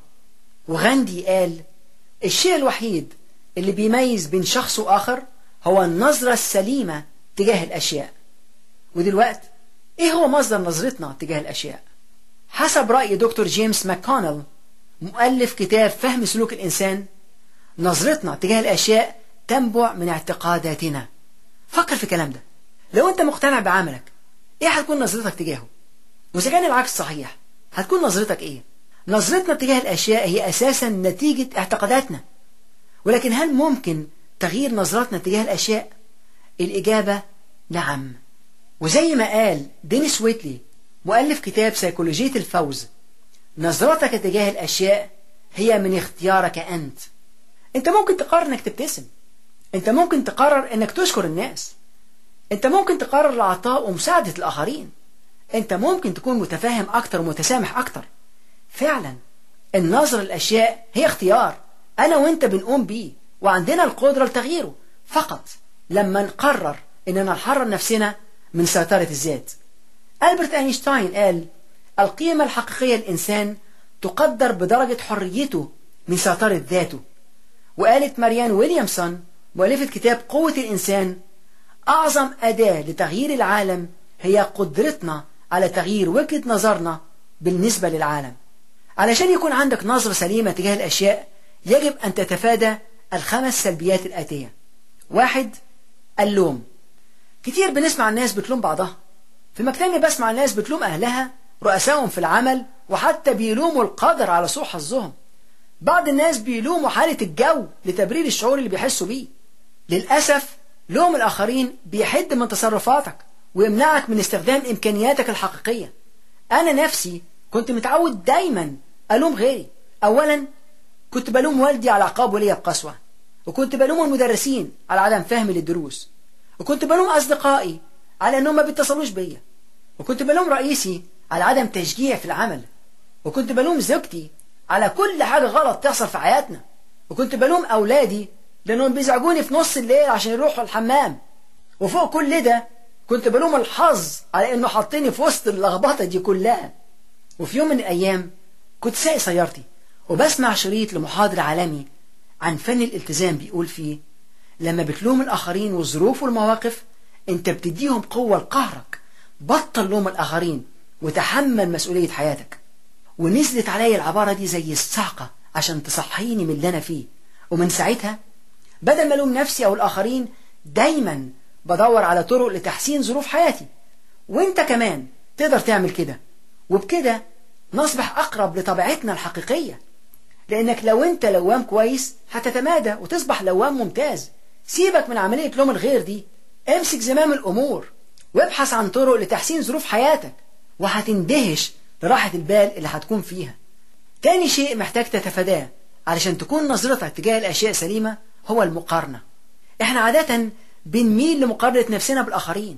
وغاندي قال الشيء الوحيد اللي بيميز بين شخص وآخر هو النظرة السليمة تجاه الأشياء ودلوقتي إيه هو مصدر نظرتنا تجاه الأشياء حسب رأي دكتور جيمس ماكونل مؤلف كتاب فهم سلوك الإنسان نظرتنا تجاه الأشياء تنبع من اعتقاداتنا فكر في الكلام ده لو أنت مقتنع بعملك إيه هتكون نظرتك تجاهه وإذا كان العكس صحيح هتكون نظرتك إيه نظرتنا تجاه الأشياء هي أساسا نتيجة اعتقاداتنا ولكن هل ممكن تغيير نظرتنا تجاه الأشياء الإجابة نعم وزي ما قال دينيس ويتلي مؤلف كتاب سيكولوجية الفوز نظرتك تجاه الأشياء هي من اختيارك أنت أنت ممكن تقرر أنك تبتسم أنت ممكن تقرر أنك تشكر الناس أنت ممكن تقرر العطاء ومساعدة الآخرين أنت ممكن تكون متفاهم أكتر ومتسامح أكتر فعلا النظرة للأشياء هي اختيار أنا وأنت بنقوم بيه وعندنا القدرة لتغييره فقط لما نقرر إننا نحرر نفسنا من سيطرة الذات ألبرت أينشتاين قال القيمة الحقيقية للإنسان تقدر بدرجة حريته من سيطرة ذاته وقالت ماريان ويليامسون مؤلفة كتاب قوة الإنسان أعظم أداة لتغيير العالم هي قدرتنا على تغيير وجهة نظرنا بالنسبة للعالم علشان يكون عندك نظرة سليمة تجاه الأشياء يجب أن تتفادى الخمس سلبيات الآتية واحد اللوم كتير بنسمع الناس بتلوم بعضها في مكتبي بسمع الناس بتلوم أهلها رؤسائهم في العمل وحتى بيلوموا القدر على سوء حظهم بعض الناس بيلوموا حالة الجو لتبرير الشعور اللي بيحسوا بيه للأسف لوم الآخرين بيحد من تصرفاتك ويمنعك من استخدام إمكانياتك الحقيقية أنا نفسي كنت متعود دايما ألوم غيري أولا كنت بلوم والدي على عقابه ليا بقسوة وكنت بلوم المدرسين على عدم فهمي للدروس وكنت بلوم أصدقائي على أنهم ما بيتصلوش بيا وكنت بلوم رئيسي على عدم تشجيع في العمل وكنت بلوم زوجتي على كل حاجة غلط تحصل في حياتنا وكنت بلوم أولادي لأنهم بيزعجوني في نص الليل عشان يروحوا الحمام وفوق كل ده كنت بلوم الحظ على إنه حطني في وسط اللخبطة دي كلها وفي يوم من الأيام كنت سايق سيارتي وبسمع شريط لمحاضر عالمي عن فن الالتزام بيقول فيه لما بتلوم الآخرين والظروف والمواقف أنت بتديهم قوة لقهرك بطل لوم الآخرين وتحمل مسؤولية حياتك ونزلت عليا العبارة دي زي الصعقة عشان تصحيني من اللي أنا فيه ومن ساعتها بدل ما ألوم نفسي أو الآخرين دايما بدور على طرق لتحسين ظروف حياتي وانت كمان تقدر تعمل كده وبكده نصبح أقرب لطبيعتنا الحقيقية لأنك لو انت لوام كويس هتتمادى وتصبح لوام ممتاز سيبك من عملية لوم الغير دي امسك زمام الأمور وابحث عن طرق لتحسين ظروف حياتك وهتندهش لراحة البال اللي هتكون فيها تاني شيء محتاج تتفاداه علشان تكون نظرتك تجاه الأشياء سليمة هو المقارنة احنا عادة بنميل لمقارنة نفسنا بالآخرين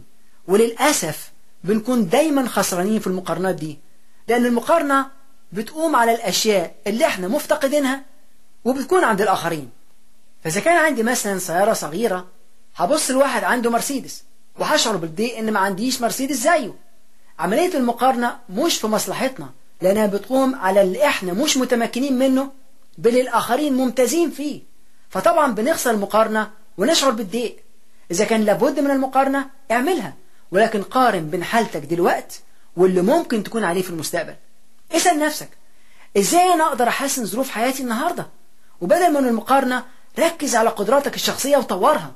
وللأسف بنكون دايما خسرانين في المقارنات دي لأن المقارنة بتقوم على الأشياء اللي احنا مفتقدينها وبتكون عند الآخرين فإذا كان عندي مثلا سيارة صغيرة هبص لواحد عنده مرسيدس وهشعر بالضيق إن ما عنديش مرسيدس زيه عملية المقارنة مش في مصلحتنا لأنها بتقوم على اللي احنا مش متمكنين منه بل الآخرين ممتازين فيه فطبعا بنخسر المقارنة ونشعر بالضيق إذا كان لابد من المقارنة اعملها ولكن قارن بين حالتك دلوقت واللي ممكن تكون عليه في المستقبل اسأل نفسك ازاي انا اقدر احسن ظروف حياتي النهاردة وبدل من المقارنة ركز على قدراتك الشخصية وطورها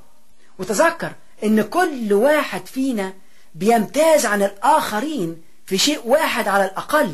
وتذكر ان كل واحد فينا بيمتاز عن الآخرين في شيء واحد على الأقل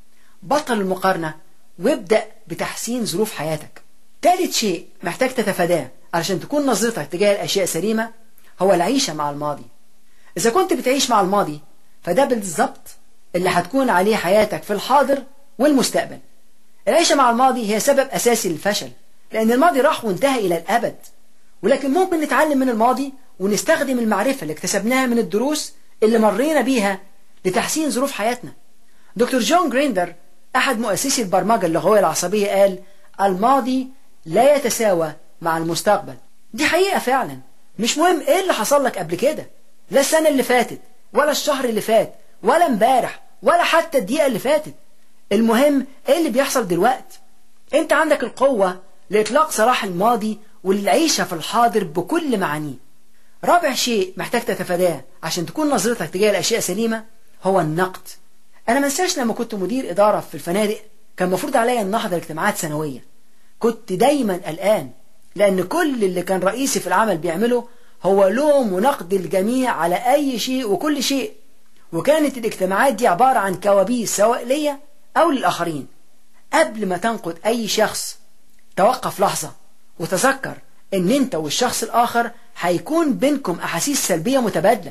بطل المقارنة وابدأ بتحسين ظروف حياتك ثالث شيء محتاج تتفاداه علشان تكون نظرتك تجاه الأشياء سليمة هو العيشة مع الماضي إذا كنت بتعيش مع الماضي فده بالظبط اللي هتكون عليه حياتك في الحاضر والمستقبل العيشة مع الماضي هي سبب أساسي للفشل لأن الماضي راح وانتهى إلى الأبد ولكن ممكن نتعلم من الماضي ونستخدم المعرفة اللي اكتسبناها من الدروس اللي مرينا بيها لتحسين ظروف حياتنا دكتور جون جريندر أحد مؤسسي البرمجة اللغوية العصبية قال الماضي لا يتساوى مع المستقبل دي حقيقة فعلا مش مهم ايه اللي حصل لك قبل كده لا السنة اللي فاتت ولا الشهر اللي فات ولا امبارح ولا حتى الدقيقة اللي فاتت المهم ايه اللي بيحصل دلوقتي انت عندك القوة لإطلاق سراح الماضي وللعيشة في الحاضر بكل معانيه رابع شيء محتاج تتفاداه عشان تكون نظرتك تجاه الأشياء سليمة هو النقد أنا منساش لما كنت مدير إدارة في الفنادق كان مفروض عليا أن أحضر اجتماعات سنوية كنت دايما قلقان لأن كل اللي كان رئيسي في العمل بيعمله هو لوم ونقد الجميع على أي شيء وكل شيء وكانت الاجتماعات دي عبارة عن كوابيس سواء ليا أو للآخرين قبل ما تنقد أي شخص توقف لحظة وتذكر ان انت والشخص الاخر هيكون بينكم احاسيس سلبية متبادلة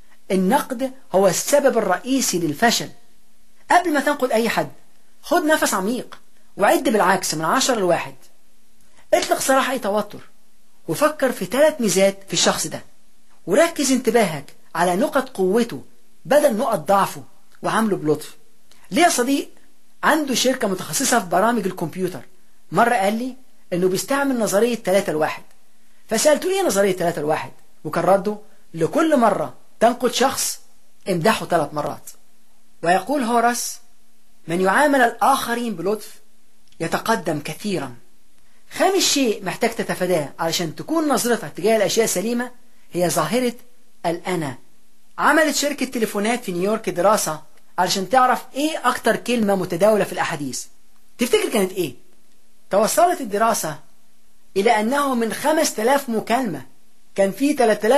النقد هو السبب الرئيسي للفشل قبل ما تنقد اي حد خد نفس عميق وعد بالعكس من عشر لواحد اطلق سراح اي توتر وفكر في ثلاث ميزات في الشخص ده وركز انتباهك على نقط قوته بدل نقط ضعفه وعامله بلطف ليه يا صديق عنده شركة متخصصة في برامج الكمبيوتر مرة قال لي انه بيستعمل نظرية 3 الواحد فسألته ايه نظرية 3 الواحد وكان رده لكل مرة تنقد شخص امدحه ثلاث مرات ويقول هوراس من يعامل الآخرين بلطف يتقدم كثيرا خامس شيء محتاج تتفاداه علشان تكون نظرتك تجاه الأشياء سليمة هي ظاهرة الأنا عملت شركة تليفونات في نيويورك دراسة علشان تعرف ايه أكتر كلمة متداولة في الأحاديث تفتكر كانت ايه؟ توصلت الدراسة إلى أنه من 5000 مكالمة كان في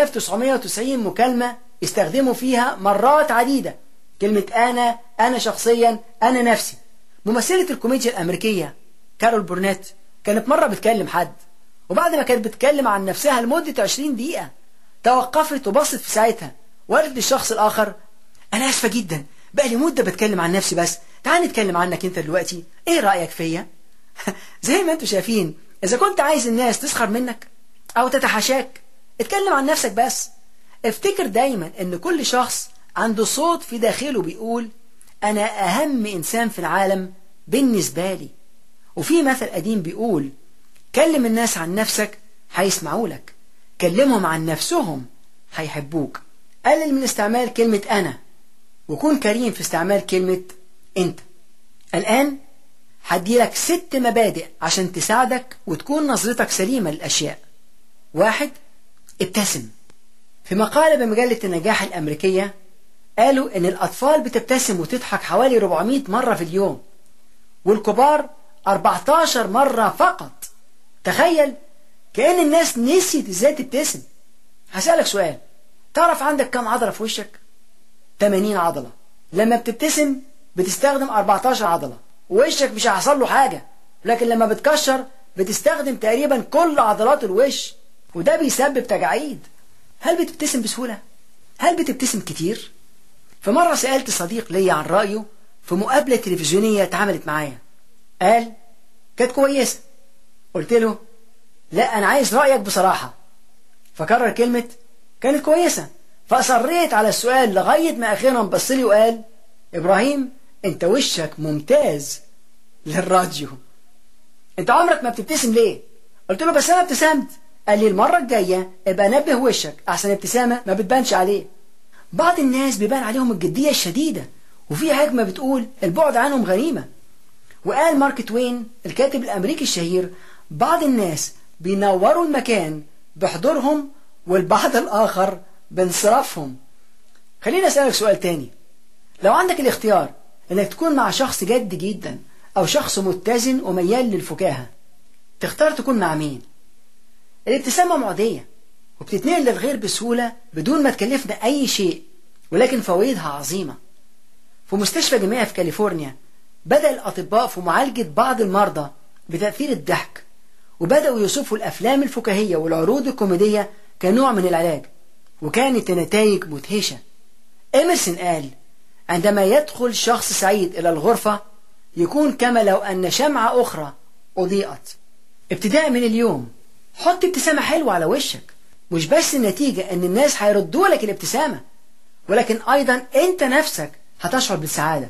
3990 مكالمة استخدموا فيها مرات عديدة كلمة أنا أنا شخصيا أنا نفسي ممثلة الكوميديا الأمريكية كارول بورنيت كانت مرة بتكلم حد وبعد ما كانت بتكلم عن نفسها لمدة 20 دقيقة توقفت وبصت في ساعتها وقالت للشخص الآخر أنا آسفة جدا بقى لي مدة بتكلم عن نفسي بس تعال نتكلم عنك أنت دلوقتي إيه رأيك فيا؟ زي ما أنتم شايفين إذا كنت عايز الناس تسخر منك أو تتحاشاك اتكلم عن نفسك بس افتكر دايما ان كل شخص عنده صوت في داخله بيقول انا اهم انسان في العالم بالنسبة لي وفي مثل قديم بيقول كلم الناس عن نفسك هيسمعوا لك كلمهم عن نفسهم هيحبوك قلل من استعمال كلمة أنا وكون كريم في استعمال كلمة أنت الآن هديلك ست مبادئ عشان تساعدك وتكون نظرتك سليمة للأشياء واحد ابتسم في مقالة بمجلة النجاح الأمريكية قالوا إن الأطفال بتبتسم وتضحك حوالي 400 مرة في اليوم والكبار 14 مرة فقط تخيل كأن الناس نسيت ازاي تبتسم هسألك سؤال تعرف عندك كم عضلة في وشك 80 عضلة لما بتبتسم بتستخدم 14 عضلة ووشك مش هيحصل له حاجة لكن لما بتكشر بتستخدم تقريبا كل عضلات الوش وده بيسبب تجاعيد هل بتبتسم بسهولة؟ هل بتبتسم كتير؟ فمرة سألت صديق لي عن رأيه في مقابلة تلفزيونية اتعملت معايا قال كانت كويسة قلت له لا أنا عايز رأيك بصراحة فكرر كلمة كانت كويسة فأصريت على السؤال لغاية ما أخيرا بص لي وقال إبراهيم أنت وشك ممتاز للراديو أنت عمرك ما بتبتسم ليه؟ قلت له بس أنا ابتسمت قال لي المرة الجاية ابقى نبه وشك أحسن ابتسامة ما بتبانش عليه بعض الناس بيبان عليهم الجدية الشديدة وفي حكمة بتقول البعد عنهم غنيمة وقال مارك توين الكاتب الأمريكي الشهير بعض الناس بينوروا المكان بحضورهم والبعض الآخر بانصرافهم خليني أسألك سؤال تاني لو عندك الاختيار انك تكون مع شخص جد جدا او شخص متزن وميال للفكاهة تختار تكون مع مين الابتسامة معدية وبتتنقل للغير بسهولة بدون ما تكلفنا أي شيء ولكن فوائدها عظيمة في مستشفى جامعي في كاليفورنيا بدأ الأطباء في معالجة بعض المرضى بتأثير الضحك وبدأوا يوصفوا الأفلام الفكاهية والعروض الكوميدية كنوع من العلاج وكانت النتائج مدهشة إمرسون قال عندما يدخل شخص سعيد إلى الغرفة يكون كما لو أن شمعة أخرى أضيئت ابتداء من اليوم حط ابتسامة حلوة على وشك مش بس النتيجة ان الناس هيردوا لك الابتسامة ولكن ايضا انت نفسك هتشعر بالسعادة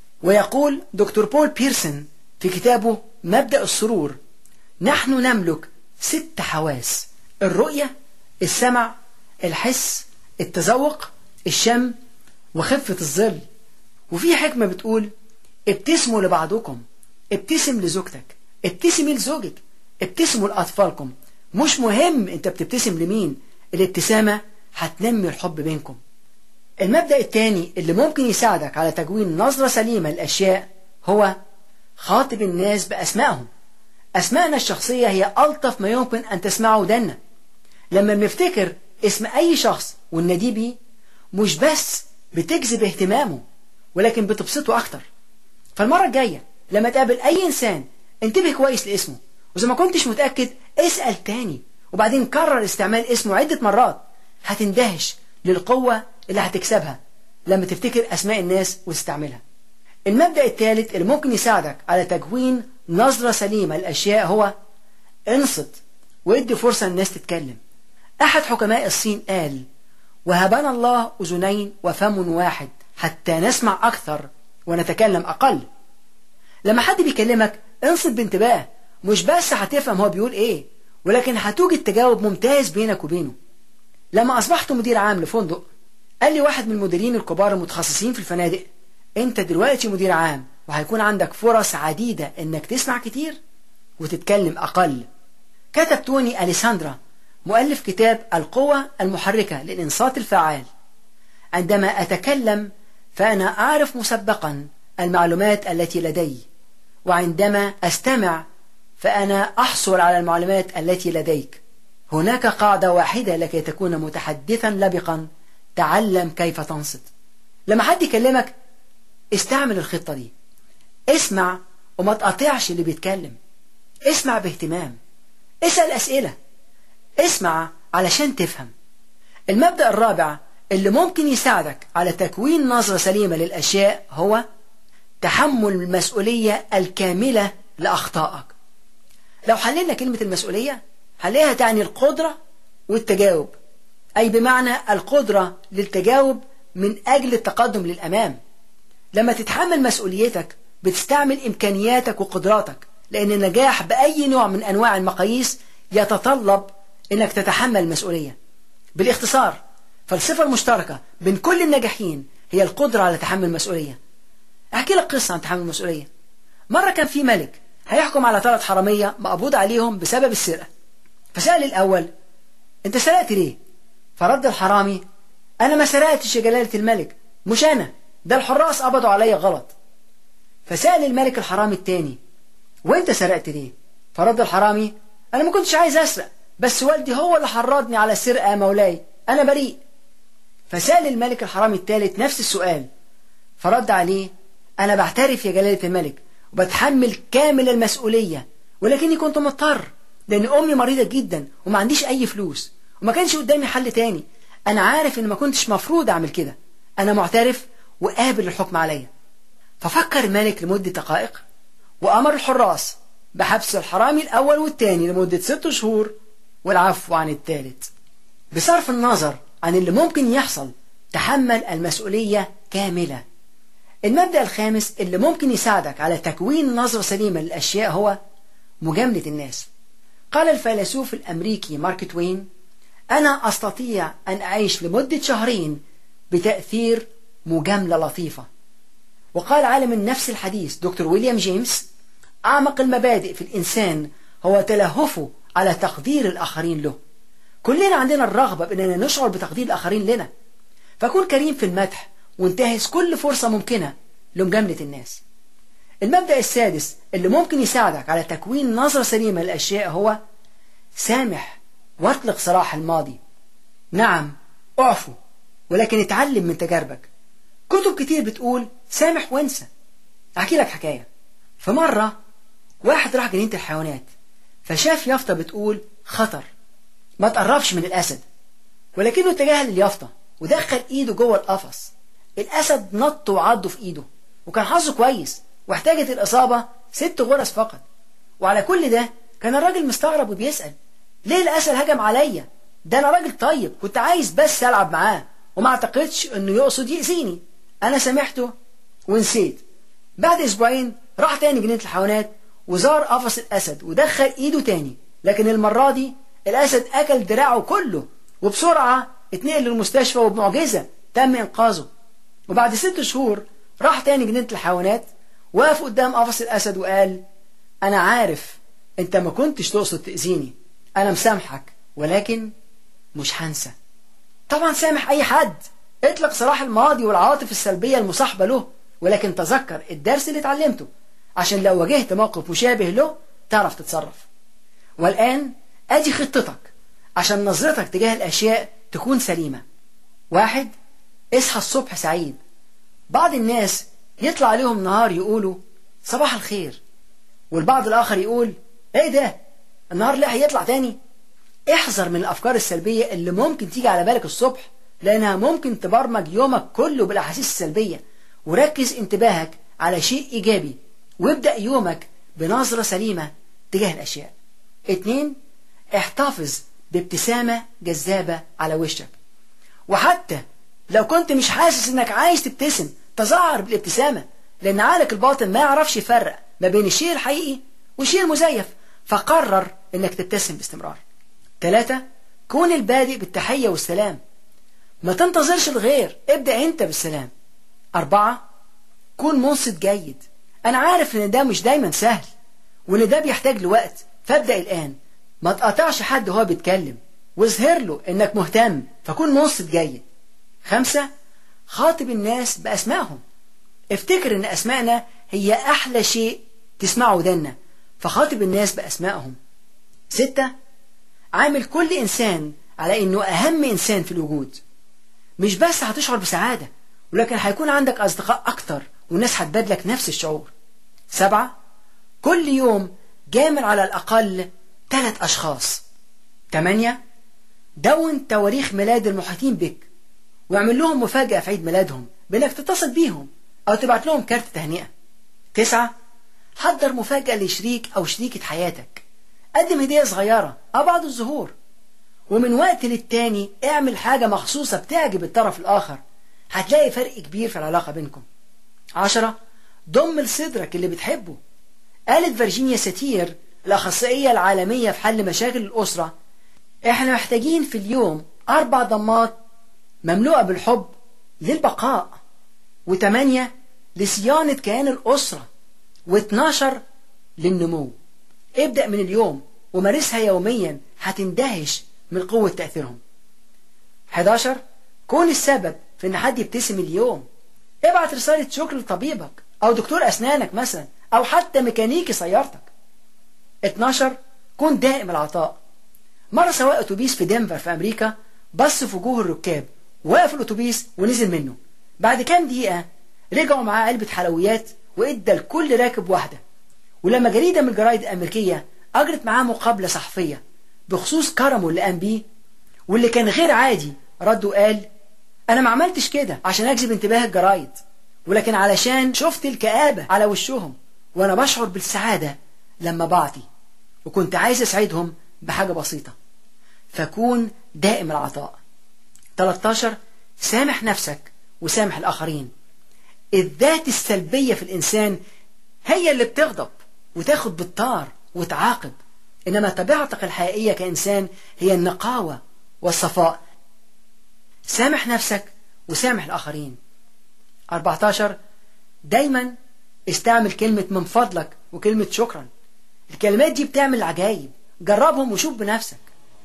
ويقول دكتور بول بيرسون في كتابه مبدأ السرور نحن نملك ست حواس الرؤية السمع الحس التذوق الشم وخفة الظل وفي حكمة بتقول ابتسموا لبعضكم ابتسم لزوجتك ابتسمي لزوجك ابتسموا لأطفالكم مش مهم انت بتبتسم لمين الابتسامة هتنمي الحب بينكم المبدأ الثاني اللي ممكن يساعدك على تكوين نظرة سليمة للأشياء هو خاطب الناس بأسمائهم أسمائنا الشخصية هي ألطف ما يمكن أن تسمعه ودنا لما بنفتكر اسم أي شخص والنديه بيه مش بس بتجذب اهتمامه ولكن بتبسطه أكتر فالمرة الجاية لما تقابل أي إنسان انتبه كويس لاسمه وإذا ما كنتش متأكد اسأل تاني وبعدين كرر استعمال اسمه عدة مرات هتندهش للقوة اللي هتكسبها لما تفتكر أسماء الناس وتستعملها المبدأ الثالث اللي ممكن يساعدك على تكوين نظرة سليمة للأشياء هو انصت وادي فرصة للناس تتكلم أحد حكماء الصين قال وهبنا الله أذنين وفم واحد حتى نسمع أكثر ونتكلم أقل لما حد بيكلمك انصت بانتباه مش بس هتفهم هو بيقول ايه ولكن هتوجد تجاوب ممتاز بينك وبينه لما أصبحت مدير عام لفندق قال لي واحد من المديرين الكبار المتخصصين في الفنادق انت دلوقتي مدير عام وهيكون عندك فرص عديدة انك تسمع كتير وتتكلم أقل كتب توني أليساندرا مؤلف كتاب القوة المحركة للإنصات الفعال عندما أتكلم فأنا أعرف مسبقا المعلومات التي لدي وعندما أستمع فأنا أحصل على المعلومات التي لديك هناك قاعدة واحدة لكي تكون متحدثا لبقا تعلم كيف تنصت لما حد يكلمك استعمل الخطة دي اسمع وما تقاطعش اللي بيتكلم اسمع باهتمام اسأل أسئلة اسمع علشان تفهم المبدأ الرابع اللي ممكن يساعدك على تكوين نظرة سليمة للأشياء هو تحمل المسؤولية الكاملة لأخطائك لو حللنا كلمة المسؤولية هنلاقيها تعني القدرة والتجاوب أي بمعنى القدرة للتجاوب من أجل التقدم للأمام لما تتحمل مسؤوليتك بتستعمل إمكانياتك وقدراتك لأن النجاح بأي نوع من أنواع المقاييس يتطلب أنك تتحمل المسؤولية بالاختصار فالصفة المشتركة بين كل الناجحين هي القدرة على تحمل المسؤولية أحكي لك قصة عن تحمل المسؤولية مرة كان في ملك هيحكم على ثلاث حرامية مقبوض عليهم بسبب السرقة فسأل الأول أنت سرقت ليه؟ فرد الحرامي أنا ما سرقتش يا جلالة الملك مش أنا ده الحراس قبضوا عليا غلط فسأل الملك الحرامي التاني وأنت سرقت ليه؟ فرد الحرامي أنا ما كنتش عايز أسرق بس والدي هو اللي حرضني على السرقة يا مولاي أنا بريء فسأل الملك الحرامي الثالث نفس السؤال فرد عليه أنا بعترف يا جلالة الملك وبتحمل كامل المسؤولية ولكني كنت مضطر لأن أمي مريضة جدا وما عنديش أي فلوس وما كانش قدامي حل تاني أنا عارف إن ما كنتش مفروض أعمل كده أنا معترف وقابل الحكم عليا ففكر الملك لمدة دقائق وأمر الحراس بحبس الحرامي الأول والتاني لمدة ست شهور والعفو عن الثالث بصرف النظر عن اللي ممكن يحصل تحمل المسؤولية كاملة المبدأ الخامس اللي ممكن يساعدك على تكوين نظرة سليمة للأشياء هو مجاملة الناس قال الفيلسوف الأمريكي مارك توين أنا أستطيع أن أعيش لمدة شهرين بتأثير مجاملة لطيفة وقال عالم النفس الحديث دكتور ويليام جيمس أعمق المبادئ في الإنسان هو تلهفه على تقدير الآخرين له كلنا عندنا الرغبة بأننا نشعر بتقدير الآخرين لنا فكن كريم في المدح وانتهز كل فرصة ممكنة لمجاملة الناس المبدأ السادس اللي ممكن يساعدك على تكوين نظرة سليمة للأشياء هو سامح واطلق صراح الماضي نعم اعفو ولكن اتعلم من تجاربك كتب كتير بتقول سامح وانسى احكي لك حكاية في مرة واحد راح جنينة الحيوانات فشاف يافطة بتقول خطر ما تقربش من الأسد ولكنه تجاهل اليافطة ودخل ايده جوه القفص الأسد نط وعضه في ايده وكان حظه كويس واحتاجت الإصابة ست غرز فقط وعلى كل ده كان الراجل مستغرب وبيسأل ليه الأسد هجم عليا ده أنا راجل طيب كنت عايز بس ألعب معاه وما اعتقدش أنه يقصد يأذيني أنا سامحته ونسيت بعد أسبوعين راح تاني جنينة الحيوانات وزار قفص الأسد ودخل إيده تاني لكن المرة دي الأسد أكل دراعه كله وبسرعة اتنقل للمستشفى وبمعجزة تم إنقاذه وبعد ست شهور راح تاني جنينة الحيوانات وقف قدام قفص الأسد وقال أنا عارف أنت ما كنتش تقصد تأذيني أنا مسامحك ولكن مش هنسى طبعا سامح أي حد اطلق صلاح الماضي والعواطف السلبية المصاحبة له ولكن تذكر الدرس اللي اتعلمته عشان لو واجهت موقف مشابه له تعرف تتصرف والآن أدي خطتك عشان نظرتك تجاه الأشياء تكون سليمة واحد اصحى الصبح سعيد بعض الناس يطلع عليهم نهار يقولوا صباح الخير والبعض الآخر يقول ايه ده النهار لا هيطلع تاني احذر من الأفكار السلبية اللي ممكن تيجي على بالك الصبح لأنها ممكن تبرمج يومك كله بالأحاسيس السلبية وركز انتباهك على شيء إيجابي وابدأ يومك بنظرة سليمة تجاه الأشياء اتنين احتفظ بابتسامة جذابة على وشك وحتى لو كنت مش حاسس انك عايز تبتسم تظاهر بالابتسامة لأن عقلك الباطن ما يعرفش يفرق ما بين الشيء الحقيقي والشيء المزيف فقرر انك تبتسم باستمرار ثلاثة كون البادئ بالتحية والسلام ما تنتظرش الغير ابدأ انت بالسلام أربعة كون منصت جيد أنا عارف إن ده مش دايما سهل وإن ده بيحتاج لوقت فابدأ الآن ما تقاطعش حد وهو بيتكلم واظهر له إنك مهتم فكون منصت جيد خمسة خاطب الناس بأسمائهم افتكر إن أسمائنا هي أحلى شيء تسمعه ودنا فخاطب الناس بأسمائهم ستة عامل كل إنسان على إنه أهم إنسان في الوجود مش بس هتشعر بسعادة ولكن هيكون عندك أصدقاء أكتر والناس هتبادلك نفس الشعور سبعة كل يوم جامل على الأقل ثلاث أشخاص ثمانية دون تواريخ ميلاد المحيطين بك واعمل لهم مفاجأة في عيد ميلادهم بأنك تتصل بيهم أو تبعت لهم كارت تهنئة تسعة حضر مفاجأة لشريك أو شريكة حياتك قدم هدية صغيرة أو بعض الزهور ومن وقت للتاني اعمل حاجة مخصوصة بتعجب الطرف الآخر هتلاقي فرق كبير في العلاقة بينكم عشرة ضم لصدرك اللي بتحبه قالت فيرجينيا ساتير الأخصائية العالمية في حل مشاكل الأسرة احنا محتاجين في اليوم أربع ضمات مملوءة بالحب للبقاء وثمانية لصيانة كيان الأسرة و12 للنمو ابدأ من اليوم ومارسها يوميا هتندهش من قوة تأثيرهم 11 كون السبب في ان حد يبتسم اليوم ابعت رسالة شكر لطبيبك او دكتور اسنانك مثلا او حتى ميكانيكي سيارتك 12 كون دائم العطاء مرة سواق اتوبيس في دنفر في امريكا بص في وجوه الركاب وقف الاتوبيس ونزل منه بعد كام دقيقة رجعوا معاه علبة حلويات وادى لكل راكب واحدة ولما جريدة من الجرايد الأمريكية أجرت معاه مقابلة صحفية بخصوص كرمه اللي قام بيه واللي كان غير عادي رد وقال أنا ما عملتش كده عشان أجذب انتباه الجرايد ولكن علشان شفت الكآبة على وشهم وأنا بشعر بالسعادة لما بعطي وكنت عايز أسعدهم بحاجة بسيطة فكون دائم العطاء 13 سامح نفسك وسامح الآخرين الذات السلبية في الإنسان هي اللي بتغضب وتاخد بالطار وتعاقب إنما طبيعتك الحقيقية كإنسان هي النقاوة والصفاء سامح نفسك وسامح الآخرين 14 دايما استعمل كلمة من فضلك وكلمة شكرا الكلمات دي بتعمل عجايب جربهم وشوف بنفسك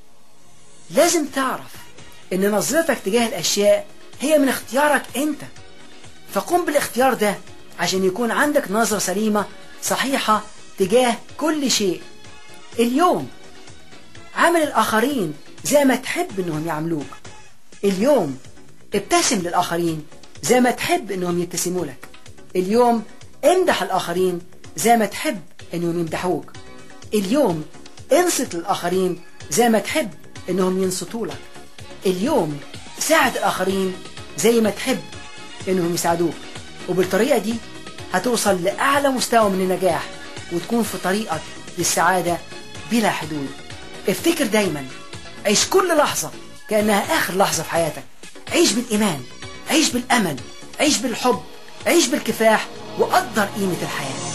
لازم تعرف ان نظرتك تجاه الاشياء هي من اختيارك انت فقم بالاختيار ده عشان يكون عندك نظرة سليمة صحيحة تجاه كل شيء اليوم عامل الآخرين زي ما تحب انهم يعملوك اليوم ابتسم للآخرين زي ما تحب انهم يبتسموا لك اليوم امدح الآخرين زي ما تحب انهم يمدحوك اليوم انصت للآخرين زي ما تحب انهم ينصتوا لك اليوم ساعد الآخرين زي ما تحب انهم يساعدوك وبالطريقة دي هتوصل لأعلى مستوى من النجاح وتكون في طريقك للسعادة بلا حدود افتكر دايما عيش كل لحظة كأنها آخر لحظة في حياتك عيش بالإيمان عيش بالأمل عيش بالحب عيش بالكفاح وقدر قيمة الحياة